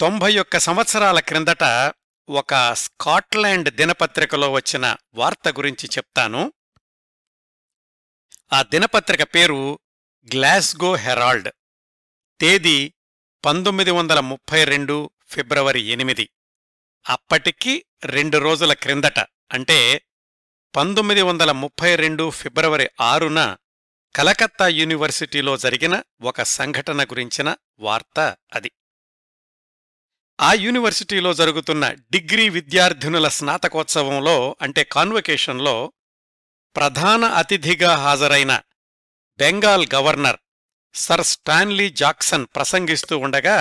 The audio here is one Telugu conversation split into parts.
తొంభై ఒక్క సంవత్సరాల క్రిందట ఒక స్కాట్లాండ్ దినపత్రికలో వచ్చిన వార్త గురించి చెప్తాను ఆ దినపత్రిక పేరు గ్లాస్గో హెరాల్డ్ తేదీ పంతొమ్మిది వందల ముప్పై రెండు ఫిబ్రవరి ఎనిమిది అప్పటికి రెండు రోజుల క్రిందట అంటే పంతొమ్మిది వందల ముప్పై రెండు ఫిబ్రవరి ఆరున కలకత్తా యూనివర్సిటీలో జరిగిన ఒక సంఘటన గురించిన వార్త అది ఆ యూనివర్సిటీలో జరుగుతున్న డిగ్రీ విద్యార్థినుల స్నాతకోత్సవంలో అంటే కాన్వకేషన్లో ప్రధాన అతిథిగా హాజరైన Bengal governor sir Stanley Jackson ప్రసంగిస్తూ ఉండగా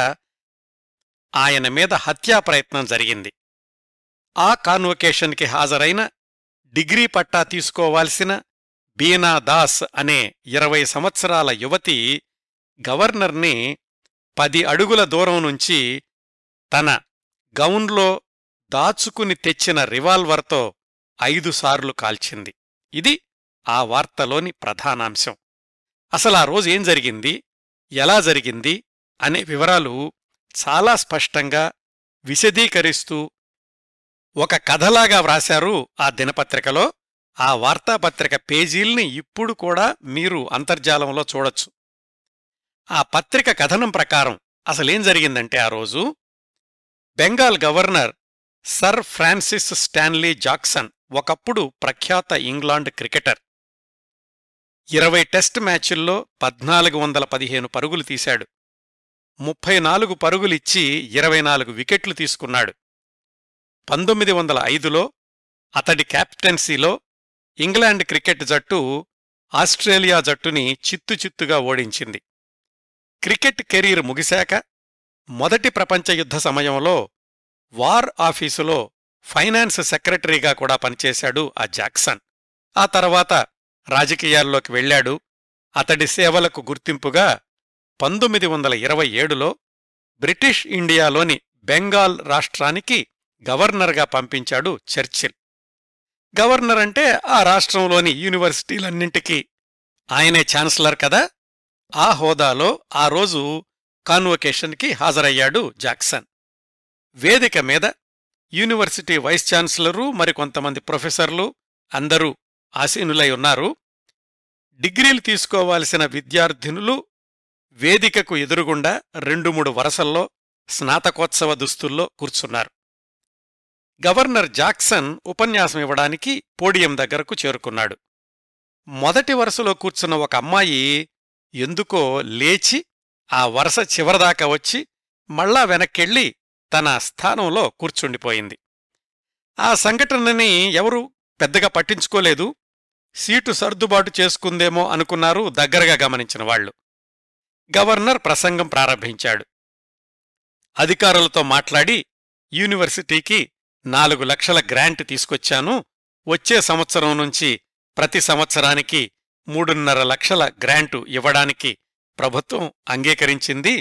ఆయన మీద హత్యా ప్రయత్నం జరిగింది ఆ కాన్వకేషన్కి హాజరైన డిగ్రీ పట్టా తీసుకోవాల్సిన బీనా దాస్ అనే ఇరవై సంవత్సరాల యువతి గవర్నర్ని పది అడుగుల దూరం నుంచి తన గౌన్లో దాచుకుని తెచ్చిన రివాల్వర్తో ఐదుసార్లు కాల్చింది ఇది ఆ వార్తలోని ప్రధానాంశం అసలు ఆ రోజు ఏం జరిగింది ఎలా జరిగింది అనే వివరాలు చాలా స్పష్టంగా విశదీకరిస్తూ ఒక కథలాగా వ్రాశారు ఆ దినపత్రికలో ఆ వార్తాపత్రిక పేజీల్ని ఇప్పుడు కూడా మీరు అంతర్జాలంలో చూడొచ్చు ఆ పత్రిక కథనం ప్రకారం అసలేం జరిగిందంటే ఆ రోజు Bengal governor sir Francis Stanley Jackson ఒకప్పుడు ప్రఖ్యాత ఇంగ్లాండ్ క్రికెటర్ ఇరవై టెస్ట్ మ్యాచుల్లో పద్నాలుగు వందల పదిహేను పరుగులు తీశాడు ముప్పై నాలుగు పరుగులిచ్చి ఇరవై నాలుగు వికెట్లు తీసుకున్నాడు పంతొమ్మిది వందల ఐదులో అతడి క్యాప్టెన్సీలో ఇంగ్లాండ్ క్రికెట్ జట్టు ఆస్ట్రేలియా జట్టుని చిత్తుచిత్తుగా ఓడించింది క్రికెట్ కెరీర్ ముగిశాక మొదటి ప్రపంచ యుద్ధ సమయంలో వార్ ఆఫీసులో ఫైనాన్స్ సెక్రటరీగా కూడా పనిచేశాడు ఆ జాక్సన్ ఆ తర్వాత రాజకీయాల్లోకి వెళ్లాడు అతడి సేవలకు గుర్తింపుగా పంతొమ్మిది వందల ఇరవై ఏడులో బ్రిటిష్ ఇండియాలోని బెంగాల్ రాష్ట్రానికి గవర్నర్గా పంపించాడు చర్చిల్ గవర్నర్ అంటే ఆ రాష్ట్రంలోని యూనివర్సిటీలన్నింటికీ ఆయనే ఛాన్సలర్ కదా ఆ హోదాలో ఆ రోజు కాన్వొకేషన్కి హాజరయ్యాడు జాక్సన్ వేదిక మీద యూనివర్సిటీ వైస్ ఛాన్సలరు మరికొంతమంది ప్రొఫెసర్లు అందరూ ఆసీనులై ఉన్నారు డిగ్రీలు తీసుకోవాల్సిన విద్యార్థినులు వేదికకు ఎదురుగుండా రెండు మూడు వరసల్లో స్నాతకోత్సవ దుస్తుల్లో కూర్చున్నారు గవర్నర్ జాక్సన్ ఉపన్యాసం ఇవ్వడానికి పోడియం దగ్గరకు చేరుకున్నాడు మొదటి వరుసలో కూర్చున్న ఒక అమ్మాయి ఎందుకో లేచి ఆ వరస చివరదాకా వచ్చి మళ్ళా వెనక్కెళ్ళి తన స్థానంలో కూర్చుండిపోయింది ఆ సంఘటనని ఎవరూ పెద్దగా పట్టించుకోలేదు సీటు సర్దుబాటు చేసుకుందేమో అనుకున్నారు దగ్గరగా గమనించిన వాళ్లు గవర్నర్ ప్రసంగం ప్రారంభించాడు అధికారులతో మాట్లాడి యూనివర్సిటీకి నాలుగు లక్షల గ్రాంట్ తీసుకొచ్చాను వచ్చే సంవత్సరం నుంచి ప్రతి సంవత్సరానికి మూడున్నర లక్షల గ్రాంటు ఇవ్వడానికి ప్రభుత్వం అంగీకరించింది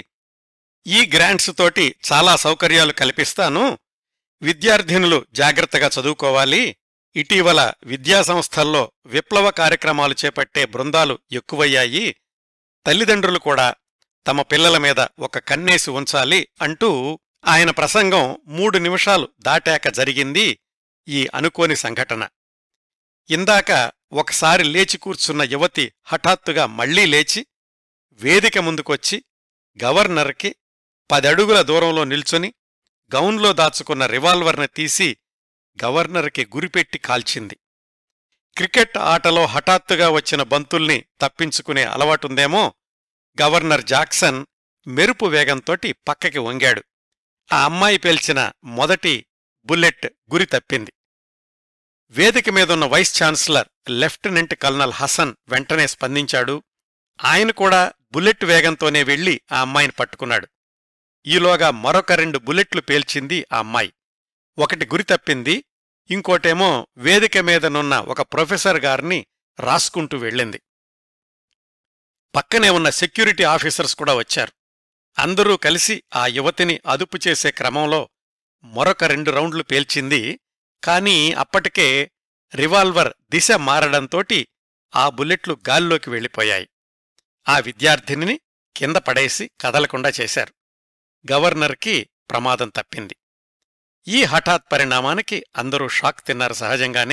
ఈ గ్రాంట్స్ తోటి చాలా సౌకర్యాలు కల్పిస్తాను విద్యార్థినులు జాగ్రత్తగా చదువుకోవాలి ఇటీవల విద్యాసంస్థల్లో విప్లవ కార్యక్రమాలు చేపట్టే బృందాలు ఎక్కువయ్యాయి తల్లిదండ్రులు కూడా తమ పిల్లల మీద ఒక కన్నేసి ఉంచాలి అంటూ ఆయన ప్రసంగం మూడు నిమిషాలు దాటాక జరిగింది ఈ అనుకోని సంఘటన ఇందాక ఒకసారి లేచి కూర్చున్న యువతి హఠాత్తుగా మళ్లీ లేచి వేదిక ముందుకొచ్చి గవర్నర్కి పదడుగుల దూరంలో నిల్చొని గౌన్లో దాచుకున్న రివాల్వర్ని తీసి గవర్నర్కి గురిపెట్టి కాల్చింది క్రికెట్ ఆటలో హఠాత్తుగా వచ్చిన బంతుల్ని తప్పించుకునే అలవాటుందేమో గవర్నర్ జాక్సన్ మెరుపు వేగంతోటి పక్కకి వంగాడు ఆ అమ్మాయి పేల్చిన మొదటి బుల్లెట్ గురి తప్పింది వేదిక మీదున్న vice chancellor lieutenant colonel Hasan వెంటనే స్పందించాడు ఆయన కూడా బుల్లెట్ వేగంతోనే వెళ్లి ఆ అమ్మాయిని పట్టుకున్నాడు ఈలోగా మరొక రెండు బుల్లెట్లు పేల్చింది ఆ అమ్మాయి ఒకటి గురి తప్పింది ఇంకోటేమో వేదిక మీదనున్న ఒక ప్రొఫెసర్ గారిని రాసుకుంటూ వెళ్ళింది పక్కనే ఉన్న సెక్యూరిటీ ఆఫీసర్స్ కూడా వచ్చారు అందరూ కలిసి ఆ యువతిని అదుపు చేసే క్రమంలో మరొక రెండు రౌండ్లు పేల్చింది కానీ అప్పటికే రివాల్వర్ దిశ మారడంతోటి ఆ బుల్లెట్లు గాల్లోకి వెళ్ళిపోయాయి ఆ విద్యార్థినిని కింద పడేసి కదలకుండా చేశారు గవర్నర్కి ప్రమాదం తప్పింది ఈ హఠాత్ పరిణామానికి అందరూ షాక్ తిన్నారు సహజంగానే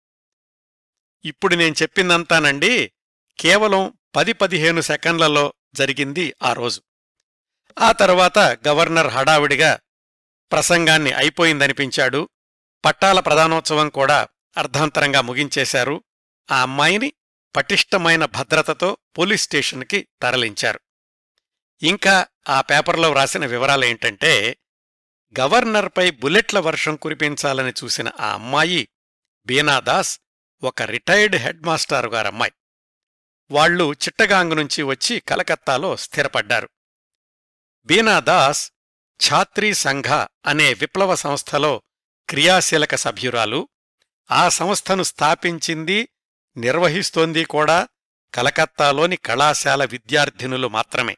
ఇప్పుడు నేను చెప్పిందంతానండి కేవలం పది పదిహేను సెకండ్లలో జరిగింది ఆ రోజు ఆ తర్వాత గవర్నర్ హడావిడిగా ప్రసంగాన్ని అయిపోయిందనిపించాడు పట్టాల ప్రధానోత్సవం కూడా అర్ధాంతరంగా ముగించేశారు ఆ అమ్మాయిని పటిష్టమైన భద్రతతో పోలీస్ స్టేషన్కి తరలించారు ఇంకా ఆ పేపర్లో వ్రాసిన వివరాలేంటంటే గవర్నర్పై బుల్లెట్ల వర్షం కురిపించాలని చూసిన ఆ అమ్మాయి బీనాదాస్ ఒక రిటైర్డ్ హెడ్ మాస్టారు గారమ్మాయి వాళ్లు చిట్టగాంగ్ నుంచి వచ్చి కలకత్తాలో స్థిరపడ్డారు బీనాదాస్ ఛాత్రీ సంఘ అనే విప్లవ సంస్థలో క్రియాశీలక సభ్యురాలు ఆ సంస్థను స్థాపించింది నిర్వహిస్తోంది కూడా కలకత్తాలోని కళాశాల విద్యార్థినులు మాత్రమే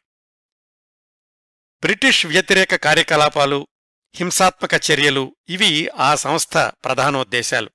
బ్రిటిష్ వ్యతిరేక కార్యకలాపాలు హింసాత్మక చర్యలు ఇవి ఆ సంస్థ ప్రధానోద్దేశాలు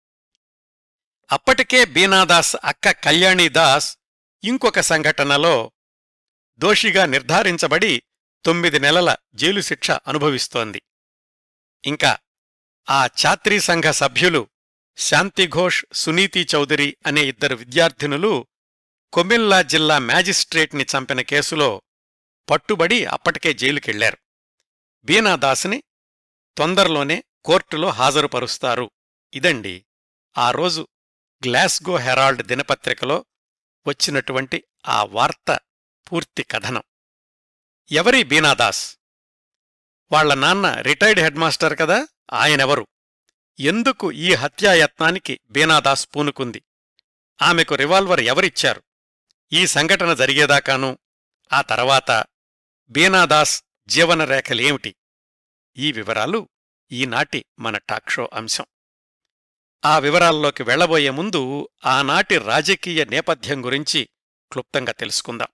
అప్పటికే బీనాదాస్ అక్క కళ్యాణీదాస్ ఇంకొక సంఘటనలో దోషిగా నిర్ధారించబడి తొమ్మిది నెలల జైలు శిక్ష అనుభవిస్తోంది ఇంకా ఆ ఛాత్రీ సంఘ సభ్యులు శాంతిఘోష్ సునీతి చౌదరి అనే ఇద్దరు విద్యార్థినులు కొమిల్లా జిల్లా మ్యాజిస్ట్రేట్ని చంపిన కేసులో పట్టుబడి అప్పటికే జైలుకెళ్లారు బీనాదాస్ని తొందరలోనే కోర్టులో హాజరుపరుస్తారు ఇదండి ఆ రోజు గ్లాస్గో హెరాల్డ్ దినపత్రికలో వచ్చినటువంటి ఆ వార్త పూర్తి కథనం ఎవరి బీనాదాస్ వాళ్ల నాన్న రిటైర్డ్ హెడ్ మాస్టర్ కదా ఆయనెవరు ఎందుకు ఈ హత్యాయత్నానికి బీనాదాస్ పూనుకుంది ఆమెకు రివాల్వర్ ఎవరిచ్చారు ఈ సంఘటన జరిగేదాకాను ఆ తర్వాత బీనాదాస్ జీవనరేఖలేమిటి ఈ వివరాలు ఈనాటి మన టాక్ షో అంశం ఆ వివరాల్లోకి వెళ్లబోయే ముందు ఆనాటి రాజకీయ నేపథ్యం గురించి క్లుప్తంగా తెలుసుకుందాం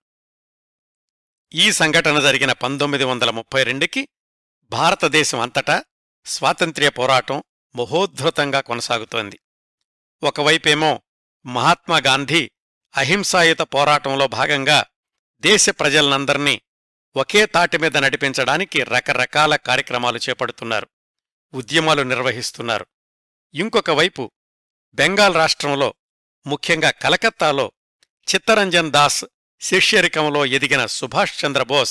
ఈ సంఘటన జరిగిన పంతొమ్మిది వందల ముప్పై రెండుకి భారతదేశం అంతటా స్వాతంత్ర్య పోరాటం మహోద్ధృతంగా కొనసాగుతోంది ఒకవైపేమో మహాత్మాగాంధీ అహింసాయుత పోరాటంలో భాగంగా దేశ ప్రజలనందర్నీ ఒకే తాటిమీద నడిపించడానికి రకరకాల కార్యక్రమాలు చేపడుతున్నారు ఉద్యమాలు నిర్వహిస్తున్నారు ఇంకొక వైపు బెంగాల్ రాష్ట్రంలో ముఖ్యంగా కలకత్తాలో చిత్తరంజన్ దాస్ శిష్యరికంలో ఎదిగిన సుభాష్ చంద్రబోస్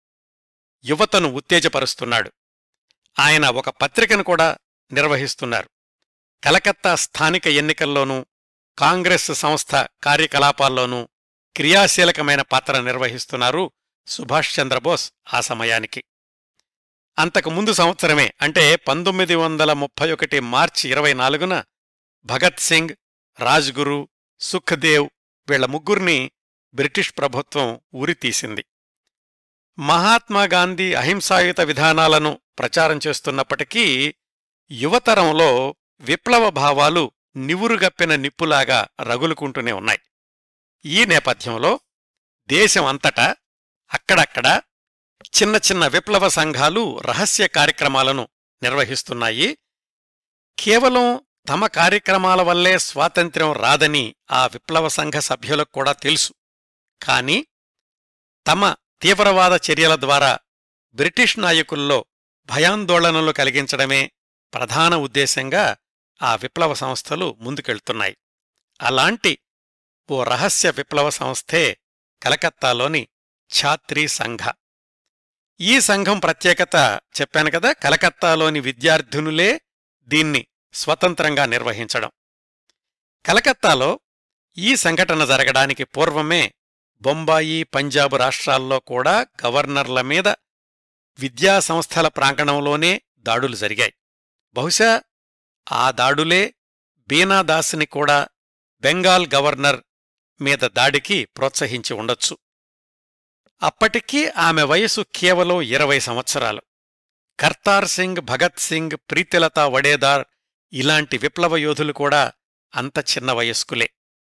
యువతను ఉత్తేజపరుస్తున్నాడు ఆయన ఒక పత్రికను కూడా నిర్వహిస్తున్నారు కలకత్తా స్థానిక ఎన్నికల్లోనూ కాంగ్రెస్ సంస్థ కార్యకలాపాల్లోనూ క్రియాశీలకమైన పాత్ర నిర్వహిస్తున్నారు సుభాష్ చంద్రబోస్ ఆ సమయానికి అంతకు ముందు సంవత్సరమే అంటే పంతొమ్మిది వందల ముప్పై ఒకటి మార్చి ఇరవై నాలుగున భగత్ సింగ్ రాజ్గురు సుఖ్దేవ్ వీళ్ల ముగ్గుర్ని బ్రిటిష్ ప్రభుత్వం ఉరితీసింది మహాత్మాగాంధీ అహింసాయుత విధానాలను ప్రచారం చేస్తున్నప్పటికీ యువతరంలో విప్లవ భావాలు నివురుగప్పిన నిప్పులాగా రగులుకుంటూనే ఉన్నాయి ఈ నేపథ్యంలో దేశం అంతటా అక్కడక్కడ చిన్న చిన్న విప్లవ సంఘాలు రహస్య కార్యక్రమాలను నిర్వహిస్తున్నాయి కేవలం తమ కార్యక్రమాల వల్లే స్వాతంత్ర్యం రాదని ఆ విప్లవ సంఘ సభ్యులకు కూడా తెలుసు కాని తమ తీవ్రవాద చర్యల ద్వారా బ్రిటిష్ నాయకుల్లో భయాందోళనలు కలిగించడమే ప్రధాన ఉద్దేశంగా ఆ విప్లవ సంస్థలు ముందుకెళ్తున్నాయి అలాంటి ఓ రహస్య విప్లవ సంస్థే కలకత్తాలోని ఛాత్రీ సంఘ ఈ సంఘం ప్రత్యేకత చెప్పాను కదా కలకత్తాలోని విద్యార్థినులే దీన్ని స్వతంత్రంగా నిర్వహించడం కలకత్తాలో ఈ సంఘటన జరగడానికి పూర్వమే బొంబాయి పంజాబ్ రాష్ట్రాల్లో కూడా గవర్నర్ల మీద విద్యాసంస్థల ప్రాంగణంలోనే దాడులు జరిగాయి బహుశా ఆ దాడులే బీనాదాస్ని కూడా బెంగాల్ గవర్నర్ మీద దాడికి ప్రోత్సహించి ఉండొచ్చు అప్పటికీ ఆమె వయసు కేవలం ఇరవై సంవత్సరాలు కర్తార్ సింగ్ భగత్ సింగ్ ప్రీతిలత వడేదార్ ఇలాంటి విప్లవ యోధులు కూడా అంత చిన్న వయస్కులే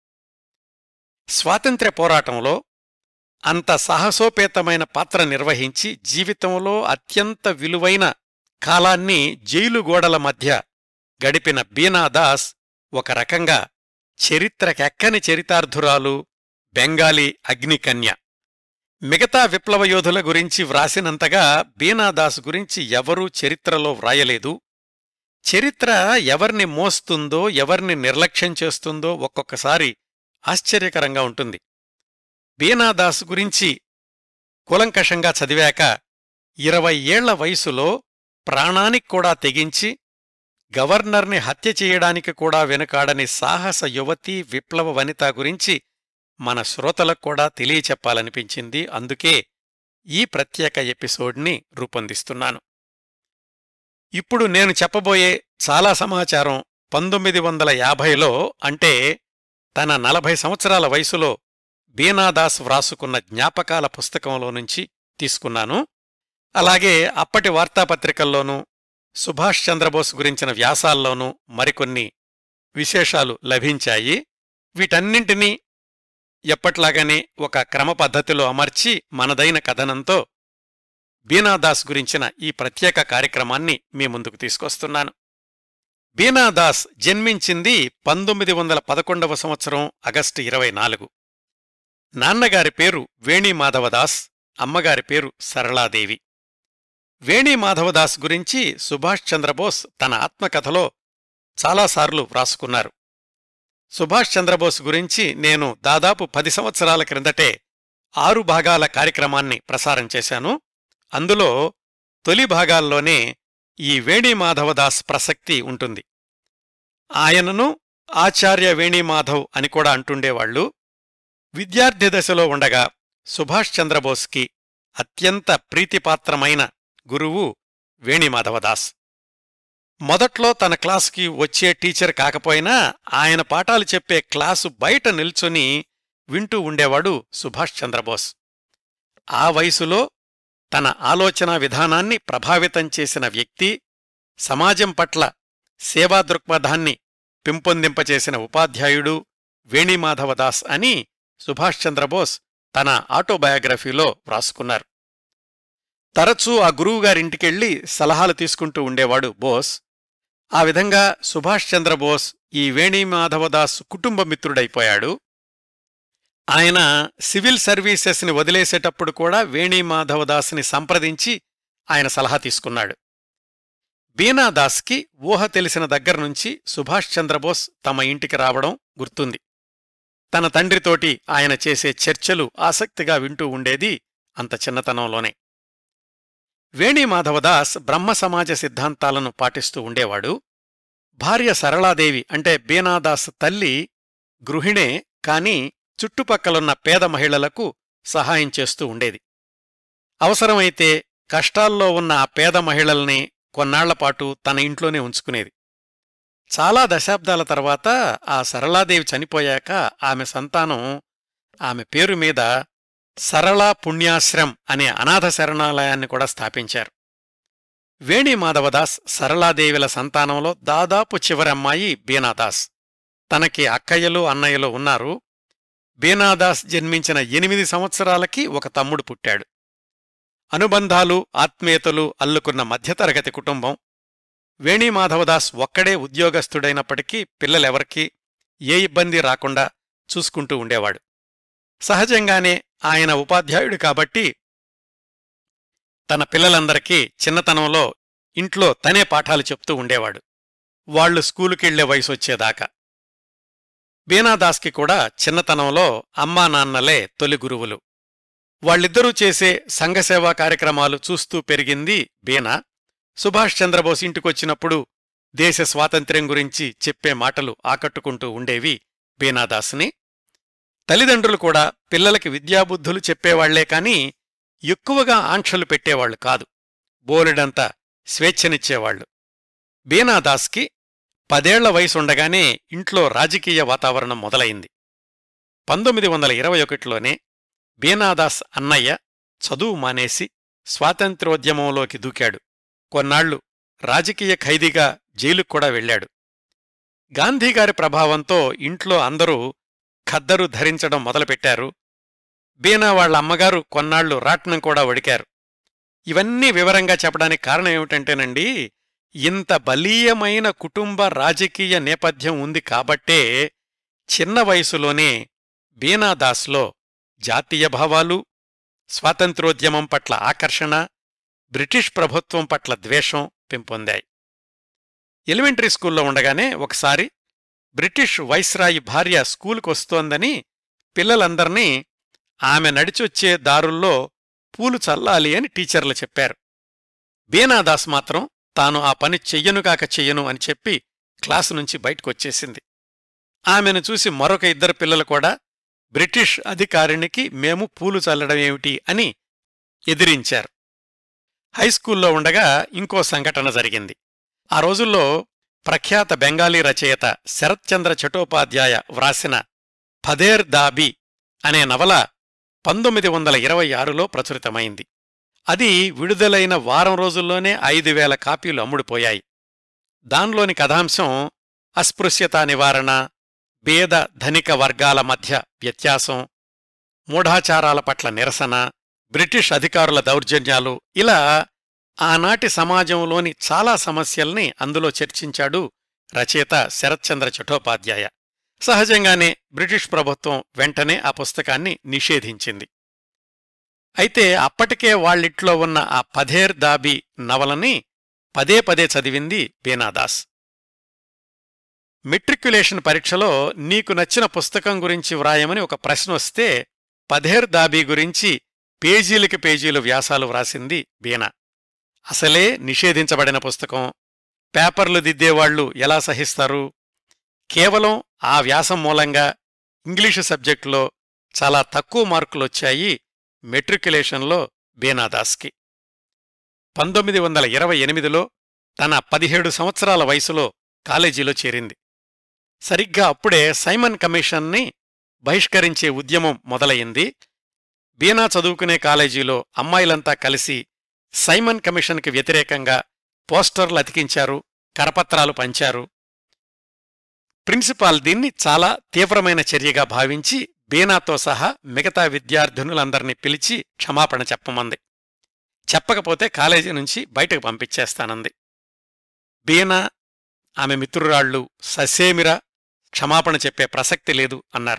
స్వాతంత్ర్య పోరాటంలో అంత సాహసోపేతమైన పాత్ర నిర్వహించి జీవితంలో అత్యంత విలువైన కాలాన్ని జైలు గోడల మధ్య గడిపిన బీనాదాస్ ఒక రకంగా చరిత్రకెక్కని చరితార్థురాలు బెంగాలీ అగ్నికన్య మిగతా విప్లవ యోధుల గురించి వ్రాసినంతగా బీనాదాస్ గురించి ఎవరూ చరిత్రలో వ్రాయలేదు చరిత్ర ఎవర్ని మోస్తుందో ఎవర్ని నిర్లక్ష్యం చేస్తుందో ఒక్కొక్కసారి ఆశ్చర్యకరంగా ఉంటుంది బీనాదాస్ గురించి కూలంకషంగా చదివాక ఇరవై ఏళ్ల వయసులో ప్రాణానికి కూడా తెగించి గవర్నర్ని హత్య చేయడానికి కూడా వెనుకాడని సాహస యువతి విప్లవ వనిత గురించి మన శ్రోతలకు కూడా తెలియచెప్పాలనిపించింది అందుకే ఈ ప్రత్యేక ఎపిసోడ్ని రూపొందిస్తున్నాను ఇప్పుడు నేను చెప్పబోయే చాలా సమాచారం పంతొమ్మిది వందల యాభైలో అంటే తన నలభై సంవత్సరాల వయసులో బీనాదాస్ వ్రాసుకున్న జ్ఞాపకాల పుస్తకంలో నుంచి తీసుకున్నాను అలాగే అప్పటి వార్తాపత్రికల్లోనూ సుభాష్ చంద్రబోస్ గురించిన వ్యాసాల్లోనూ మరికొన్ని విశేషాలు లభించాయి వీటన్నింటినీ ఎప్పట్లాగానే ఒక క్రమ పద్ధతిలో అమర్చి మనదైన కథనంతో బీనాదాస్ గురించిన ఈ ప్రత్యేక కార్యక్రమాన్ని మీ ముందుకు తీసుకొస్తున్నాను బీనాదాస్ జన్మించింది పంతొమ్మిది వందల పదకొండవ సంవత్సరం ఆగస్టు ఇరవై నాలుగు నాన్నగారి పేరు వేణీమాధవదాస్ అమ్మగారి పేరు సరళాదేవి వేణీమాధవదాస్ గురించి సుభాష్ చంద్రబోస్ తన ఆత్మకథలో చాలాసార్లు వ్రాసుకున్నారు సుభాష్ చంద్రబోస్ గురించి నేను దాదాపు పది సంవత్సరాల క్రిందటే ఆరు భాగాల కార్యక్రమాన్ని ప్రసారం చేశాను అందులో తొలి భాగాల్లోనే ఈ వేణీమాధవదాస్ ప్రసక్తి ఉంటుంది ఆయనను ఆచార్య వేణీమాధవ్ అని కూడా అంటుండేవాళ్లు విద్యార్థి దశలో ఉండగా సుభాష్ చంద్రబోస్కి అత్యంత ప్రీతిపాత్రమైన గురువు వేణిమాధవదాస్ మొదట్లో తన క్లాసుకి వచ్చే టీచర్ కాకపోయినా ఆయన పాఠాలు చెప్పే క్లాసు బయట నిల్చొని వింటూ ఉండేవాడు సుభాష్ చంద్రబోస్ ఆ వయసులో తన ఆలోచనా విధానాన్ని ప్రభావితం చేసిన వ్యక్తి సమాజం పట్ల సేవా దృక్పథాన్ని పెంపొందింపచేసిన ఉపాధ్యాయుడు వేణిమాధవదాస్ అని సుభాష్ చంద్రబోస్ తన ఆటోబయోగ్రఫీలో వ్రాసుకున్నారు తరచూ ఆ గురువుగారింటికెళ్లి సలహాలు తీసుకుంటూ ఉండేవాడు బోస్ ఆ విధంగా సుభాష్ చంద్రబోస్ ఈ వేణిమాధవదాస్ కుటుంబ మిత్రుడైపోయాడు ఆయన సివిల్ సర్వీసెస్ని వదిలేసేటప్పుడు కూడా వేణిమాధవదాస్ని సంప్రదించి ఆయన సలహా తీసుకున్నాడు బీనాదాస్కి ఊహ తెలిసిన దగ్గర్నుంచి సుభాష్ చంద్రబోస్ తమ ఇంటికి రావడం గుర్తుంది తన తండ్రితోటి ఆయన చేసే చర్చలు ఆసక్తిగా వింటూ ఉండేది అంత చిన్నతనంలోనే వేణిమాధవదాస్ బ్రహ్మ సమాజ సిద్ధాంతాలను పాటిస్తూ ఉండేవాడు భార్య సరళాదేవి అంటే బీనాదాస్ తల్లి గృహిణే కాని చుట్టుపక్కలున్న పేద మహిళలకు సహాయం చేస్తూ ఉండేది అవసరమైతే కష్టాల్లో ఉన్న ఆ పేద మహిళల్ని కొన్నాళ్లపాటు తన ఇంట్లోనే ఉంచుకునేది చాలా దశాబ్దాల తర్వాత ఆ సరళాదేవి చనిపోయాక ఆమె సంతానం ఆమె పేరు మీద సరళా పుణ్యాశ్రం అనే అనాథ శరణాలయాన్ని కూడా స్థాపించారు వేణిమాధవదాస్ సరళాదేవిల సంతానంలో దాదాపు చివరి అమ్మాయి బీనాదాస్ తనకి అక్కయ్యలు అన్నయ్యలు ఉన్నారు బీనాదాస్ జన్మించిన ఎనిమిది సంవత్సరాలకి ఒక తమ్ముడు పుట్టాడు అనుబంధాలు ఆత్మీయతలు అల్లుకున్న మధ్యతరగతి కుటుంబం వేణీమాధవదాస్ ఒక్కడే ఉద్యోగస్థుడైనప్పటికీ పిల్లలెవరికీ ఏ ఇబ్బంది రాకుండా చూసుకుంటూ ఉండేవాడు సహజంగానే ఆయన ఉపాధ్యాయుడు కాబట్టి తన పిల్లలందరికీ చిన్నతనంలో ఇంట్లో తనే పాఠాలు చెప్తూ ఉండేవాడు వాళ్లు స్కూలుకెళ్లే వయసొచ్చేదాకా బీనాదాస్కి కూడా చిన్నతనంలో అమ్మా నాన్నలే తొలి గురువులు వాళ్ళిద్దరూ చేసే సంఘసేవా కార్యక్రమాలు చూస్తూ పెరిగింది బీనా సుభాష్ చంద్రబోస్ ఇంటికొచ్చినప్పుడు దేశ స్వాతంత్ర్యం గురించి చెప్పే మాటలు ఆకట్టుకుంటూ ఉండేవి బీనాదాస్ని తల్లిదండ్రులు కూడా పిల్లలకి విద్యాబుద్ధులు చెప్పేవాళ్లే కాని ఎక్కువగా ఆంక్షలు పెట్టేవాళ్లు కాదు బోలెడంత స్వేచ్ఛనిచ్చేవాళ్లు బీనాదాస్కి పదేళ్ల వయసుండగానే ఇంట్లో రాజకీయ వాతావరణం మొదలైంది పంతొమ్మిది వందల ఇరవై ఒకటిలోనే బీనాదాస్ అన్నయ్య చదువు మానేసి స్వాతంత్ర్యోద్యమంలోకి దూకాడు కొన్నాళ్లు రాజకీయ ఖైదీగా జైలుకు కూడా వెళ్లాడు గాంధీగారి ప్రభావంతో ఇంట్లో అందరూ ఖద్దరు ధరించడం మొదలుపెట్టారు బీనా వాళ్ల అమ్మగారు కొన్నాళ్లు రాట్నం కూడా వడికారు ఇవన్నీ వివరంగా చెప్పడానికి కారణం ఏమిటంటేనండి ఇంత బలీయమైన కుటుంబ రాజకీయ నేపథ్యం ఉంది కాబట్టే చిన్న వయసులోనే బీనాదాస్లో జాతీయ భావాలు స్వాతంత్రోద్యమం పట్ల ఆకర్షణ బ్రిటిష్ ప్రభుత్వం పట్ల ద్వేషం పెంపొందాయి ఎలిమెంటరీ స్కూల్లో ఉండగానే ఒకసారి బ్రిటిష్ వైస్రాయి భార్య స్కూలుకు వస్తోందని పిల్లలందర్నీ ఆమె నడిచొచ్చే దారుల్లో పూలు చల్లాలి అని టీచర్లు చెప్పారు బీనాదాస్ మాత్రం తాను ఆ పని చెయ్యనుగాక చెయ్యను అని చెప్పి క్లాసు నుంచి బయటకొచ్చేసింది ఆమెను చూసి మరొక ఇద్దరు పిల్లలు కూడా బ్రిటిష్ అధికారినికి మేము పూలు చల్లడమేమిటి అని ఎదిరించారు హైస్కూల్లో ఉండగా ఇంకో సంఘటన జరిగింది ఆ రోజుల్లో ప్రఖ్యాత బెంగాలీ రచయిత శరత్చంద్ర చటోపాధ్యాయ వ్రాసిన ఫదేర్ దాబీ అనే నవల పంతొమ్మిది వందల ఇరవై ఆరులో ప్రచురితమైంది అది విడుదలైన వారం రోజుల్లోనే ఐదు వేల కాపీలు అమ్ముడుపోయాయి దానిలోని కథాంశం అస్పృశ్యతా నివారణ పేద ధనిక వర్గాల మధ్య వ్యత్యాసం మూఢాచారాల పట్ల నిరసన బ్రిటిష్ అధికారుల దౌర్జన్యాలు ఇలా ఆనాటి సమాజంలోని చాలా సమస్యల్ని అందులో చర్చించాడు రచయిత శరత్చంద్ర చటోపాధ్యాయ సహజంగానే బ్రిటిష్ ప్రభుత్వం వెంటనే ఆ పుస్తకాన్ని నిషేధించింది అయితే అప్పటికే వాళ్ళిట్లో ఉన్న ఆ పధేర్ దాబీ నవలని పదే పదే చదివింది బీనాదాస్ మెట్రిక్యులేషన్ పరీక్షలో నీకు నచ్చిన పుస్తకం గురించి వ్రాయమని ఒక ప్రశ్న వస్తే పధేర్ దాబీ గురించి పేజీలకి పేజీలు వ్యాసాలు వ్రాసింది బీనా అసలే నిషేధించబడిన పుస్తకం పేపర్లు దిద్దేవాళ్లు ఎలా సహిస్తారు కేవలం ఆ వ్యాసం మూలంగా ఇంగ్లీషు సబ్జెక్టులో చాలా తక్కువ మార్కులొచ్చాయి మెట్రిక్యులేషన్లో బీనాదాస్కి పంతొమ్మిది వందల ఇరవై ఎనిమిదిలో తన పదిహేడు సంవత్సరాల వయసులో కాలేజీలో చేరింది సరిగ్గా అప్పుడే సైమన్ కమిషన్ని బహిష్కరించే ఉద్యమం మొదలయింది బీనా చదువుకునే కాలేజీలో అమ్మాయిలంతా కలిసి సైమన్ కమిషన్కి వ్యతిరేకంగా పోస్టర్లు అతికించారు కరపత్రాలు పంచారు ప్రిన్సిపాల్ దీన్ని చాలా తీవ్రమైన చర్యగా భావించి బీనాతో సహా మిగతా విద్యార్థినులందర్నీ పిలిచి క్షమాపణ చెప్పమంది చెప్పకపోతే కాలేజీ నుంచి బయటకు పంపించేస్తానంది బీనా ఆమె మిత్రురాళ్ళు ససేమిరా క్షమాపణ చెప్పే ప్రసక్తి లేదు అన్నారు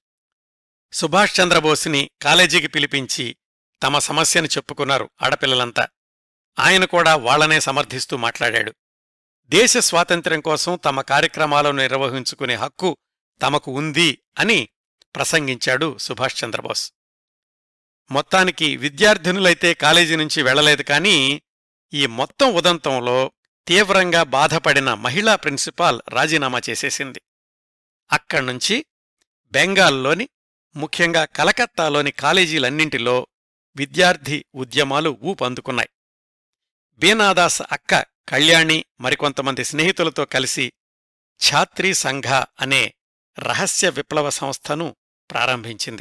సుభాష్ చంద్రబోస్ని కాలేజీకి పిలిపించి తమ సమస్యను చెప్పుకున్నారు ఆడపిల్లలంతా ఆయన కూడా వాళ్లనే సమర్థిస్తూ మాట్లాడాడు దేశ స్వాతంత్ర్యం కోసం తమ కార్యక్రమాలను నిర్వహించుకునే హక్కు తమకు ఉంది అని ప్రసంగించాడు సుభాష్ చంద్రబోస్ మొత్తానికి విద్యార్థినులైతే కాలేజీ నుంచి వెళ్లలేదు కానీ ఈ మొత్తం ఉదంతంలో తీవ్రంగా బాధపడిన మహిళా ప్రిన్సిపాల్ రాజీనామా చేసేసింది అక్కడ్నుంచి బెంగాల్లోని ముఖ్యంగా కలకత్తాలోని కాలేజీలన్నింటిలో విద్యార్థి ఉద్యమాలు ఊపందుకున్నాయి బీనాదాస్ అక్క కళ్యాణి మరికొంతమంది స్నేహితులతో కలిసి ఛాత్రీ సంఘ అనే రహస్య విప్లవ సంస్థను ప్రారంభించింది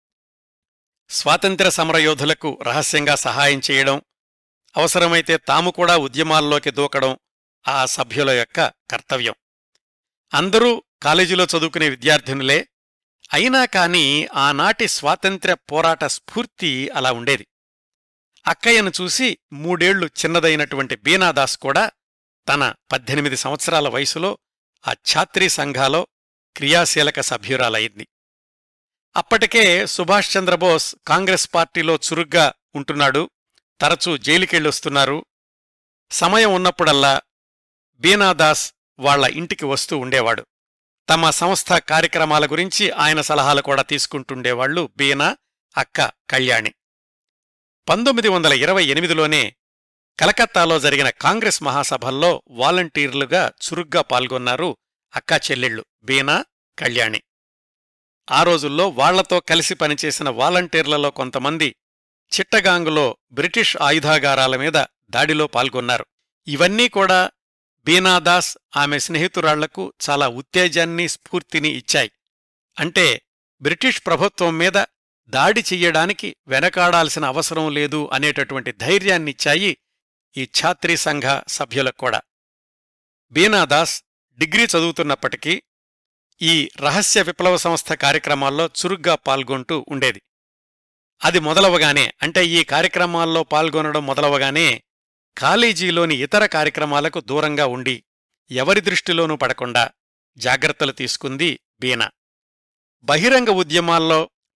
స్వాతంత్ర్య సమరయోధులకు రహస్యంగా సహాయం చేయడం అవసరమైతే తాము కూడా ఉద్యమాల్లోకి దూకడం ఆ సభ్యుల యొక్క కర్తవ్యం అందరూ కాలేజీలో చదువుకునే విద్యార్థినులే అయినా కాని ఆనాటి స్వాతంత్ర్య పోరాట స్ఫూర్తి అలా ఉండేది అక్కయ్యను చూసి మూడేళ్లు చిన్నదైనటువంటి బీనాదాస్ కూడా తన పద్దెనిమిది సంవత్సరాల వయసులో ఆ ఛాత్రీ సంఘాలో క్రియాశీలక సభ్యురాలయ్యింది అప్పటికే సుభాష్ చంద్రబోస్ కాంగ్రెస్ పార్టీలో చురుగ్గా ఉంటున్నాడు తరచూ జైలుకెళ్ళొస్తున్నారు సమయం ఉన్నప్పుడల్లా బీనాదాస్ వాళ్ల ఇంటికి వస్తూ ఉండేవాడు తమ సంస్థ కార్యక్రమాల గురించి ఆయన సలహాలు కూడా తీసుకుంటుండేవాళ్లు బీనా అక్క కళ్యాణి పంతొమ్మిది వందల ఇరవై ఎనిమిదిలోనే కలకత్తాలో జరిగిన కాంగ్రెస్ మహాసభల్లో వాలంటీర్లుగా చురుగ్గా పాల్గొన్నారు అక్కా చెల్లెళ్ళు బీనా కళ్యాణి ఆ రోజుల్లో వాళ్లతో కలిసి పనిచేసిన వాలంటీర్లలో కొంతమంది చిట్టగాంగులో బ్రిటిష్ ఆయుధాగారాల మీద దాడిలో పాల్గొన్నారు ఇవన్నీ కూడా బీనాదాస్ ఆమె స్నేహితురాళ్లకు చాలా ఉత్తేజాన్ని స్ఫూర్తిని ఇచ్చాయి అంటే బ్రిటిష్ ప్రభుత్వం మీద దాడి చెయ్యడానికి వెనకాడాల్సిన అవసరం లేదు అనేటటువంటి ధైర్యాన్నిచ్చాయి ఈ ఛాత్రీ సంఘ సభ్యులకు కూడా బీనాదాస్ డిగ్రీ చదువుతున్నప్పటికీ ఈ రహస్య విప్లవ సంస్థ కార్యక్రమాల్లో చురుగ్గా పాల్గొంటూ ఉండేది అది మొదలవగానే అంటే ఈ కార్యక్రమాల్లో పాల్గొనడం మొదలవగానే కాలేజీలోని ఇతర కార్యక్రమాలకు దూరంగా ఉండి ఎవరి దృష్టిలోనూ పడకుండా జాగ్రత్తలు తీసుకుంది బీనా బహిరంగ ఉద్యమాల్లో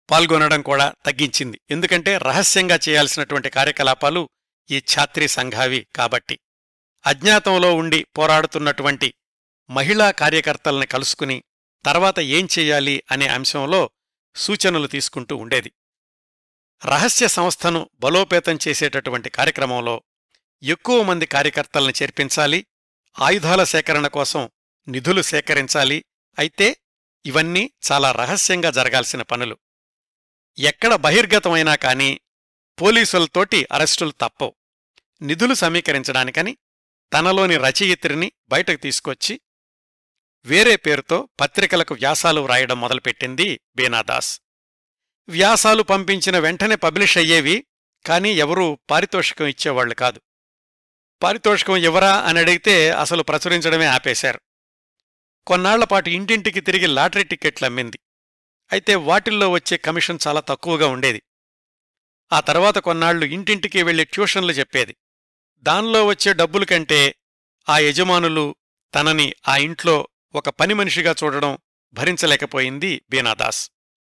పాల్గొనడం కూడా తగ్గించింది ఎందుకంటే రహస్యంగా చేయాల్సినటువంటి కార్యకలాపాలు ఈ ఛాత్రీ సంఘావి కాబట్టి అజ్ఞాతంలో ఉండి పోరాడుతున్నటువంటి మహిళా కార్యకర్తల్ని కలుసుకుని తర్వాత ఏం చెయ్యాలి అనే అంశంలో సూచనలు తీసుకుంటూ ఉండేది రహస్య సంస్థను బలోపేతం చేసేటటువంటి కార్యక్రమంలో ఎక్కువ మంది కార్యకర్తల్ని చేర్పించాలి ఆయుధాల సేకరణ కోసం నిధులు సేకరించాలి అయితే ఇవన్నీ చాలా రహస్యంగా జరగాల్సిన పనులు ఎక్కడ బహిర్గతమైనా కాని పోలీసులతోటి అరెస్టులు తప్పవు నిధులు సమీకరించడానికని తనలోని రచయిత్రిని బయటకు తీసుకొచ్చి వేరే పేరుతో పత్రికలకు వ్యాసాలు వ్రాయడం మొదలుపెట్టింది బీనాదాస్ వ్యాసాలు పంపించిన వెంటనే పబ్లిష్ అయ్యేవి కాని ఎవరూ పారితోషికం ఇచ్చేవాళ్లు కాదు పారితోషికం ఎవరా అని అడిగితే అసలు ప్రచురించడమే ఆపేశారు కొన్నాళ్లపాటు ఇంటింటికి తిరిగి లాటరీ టిక్కెట్లు అమ్మింది అయితే వాటిల్లో వచ్చే కమిషన్ చాలా తక్కువగా ఉండేది ఆ తర్వాత కొన్నాళ్లు ఇంటింటికి వెళ్లి ట్యూషన్లు చెప్పేది దానిలో వచ్చే డబ్బుల కంటే ఆ యజమానులు తనని ఆ ఇంట్లో ఒక పని మనిషిగా చూడడం భరించలేకపోయింది బీనాదాస్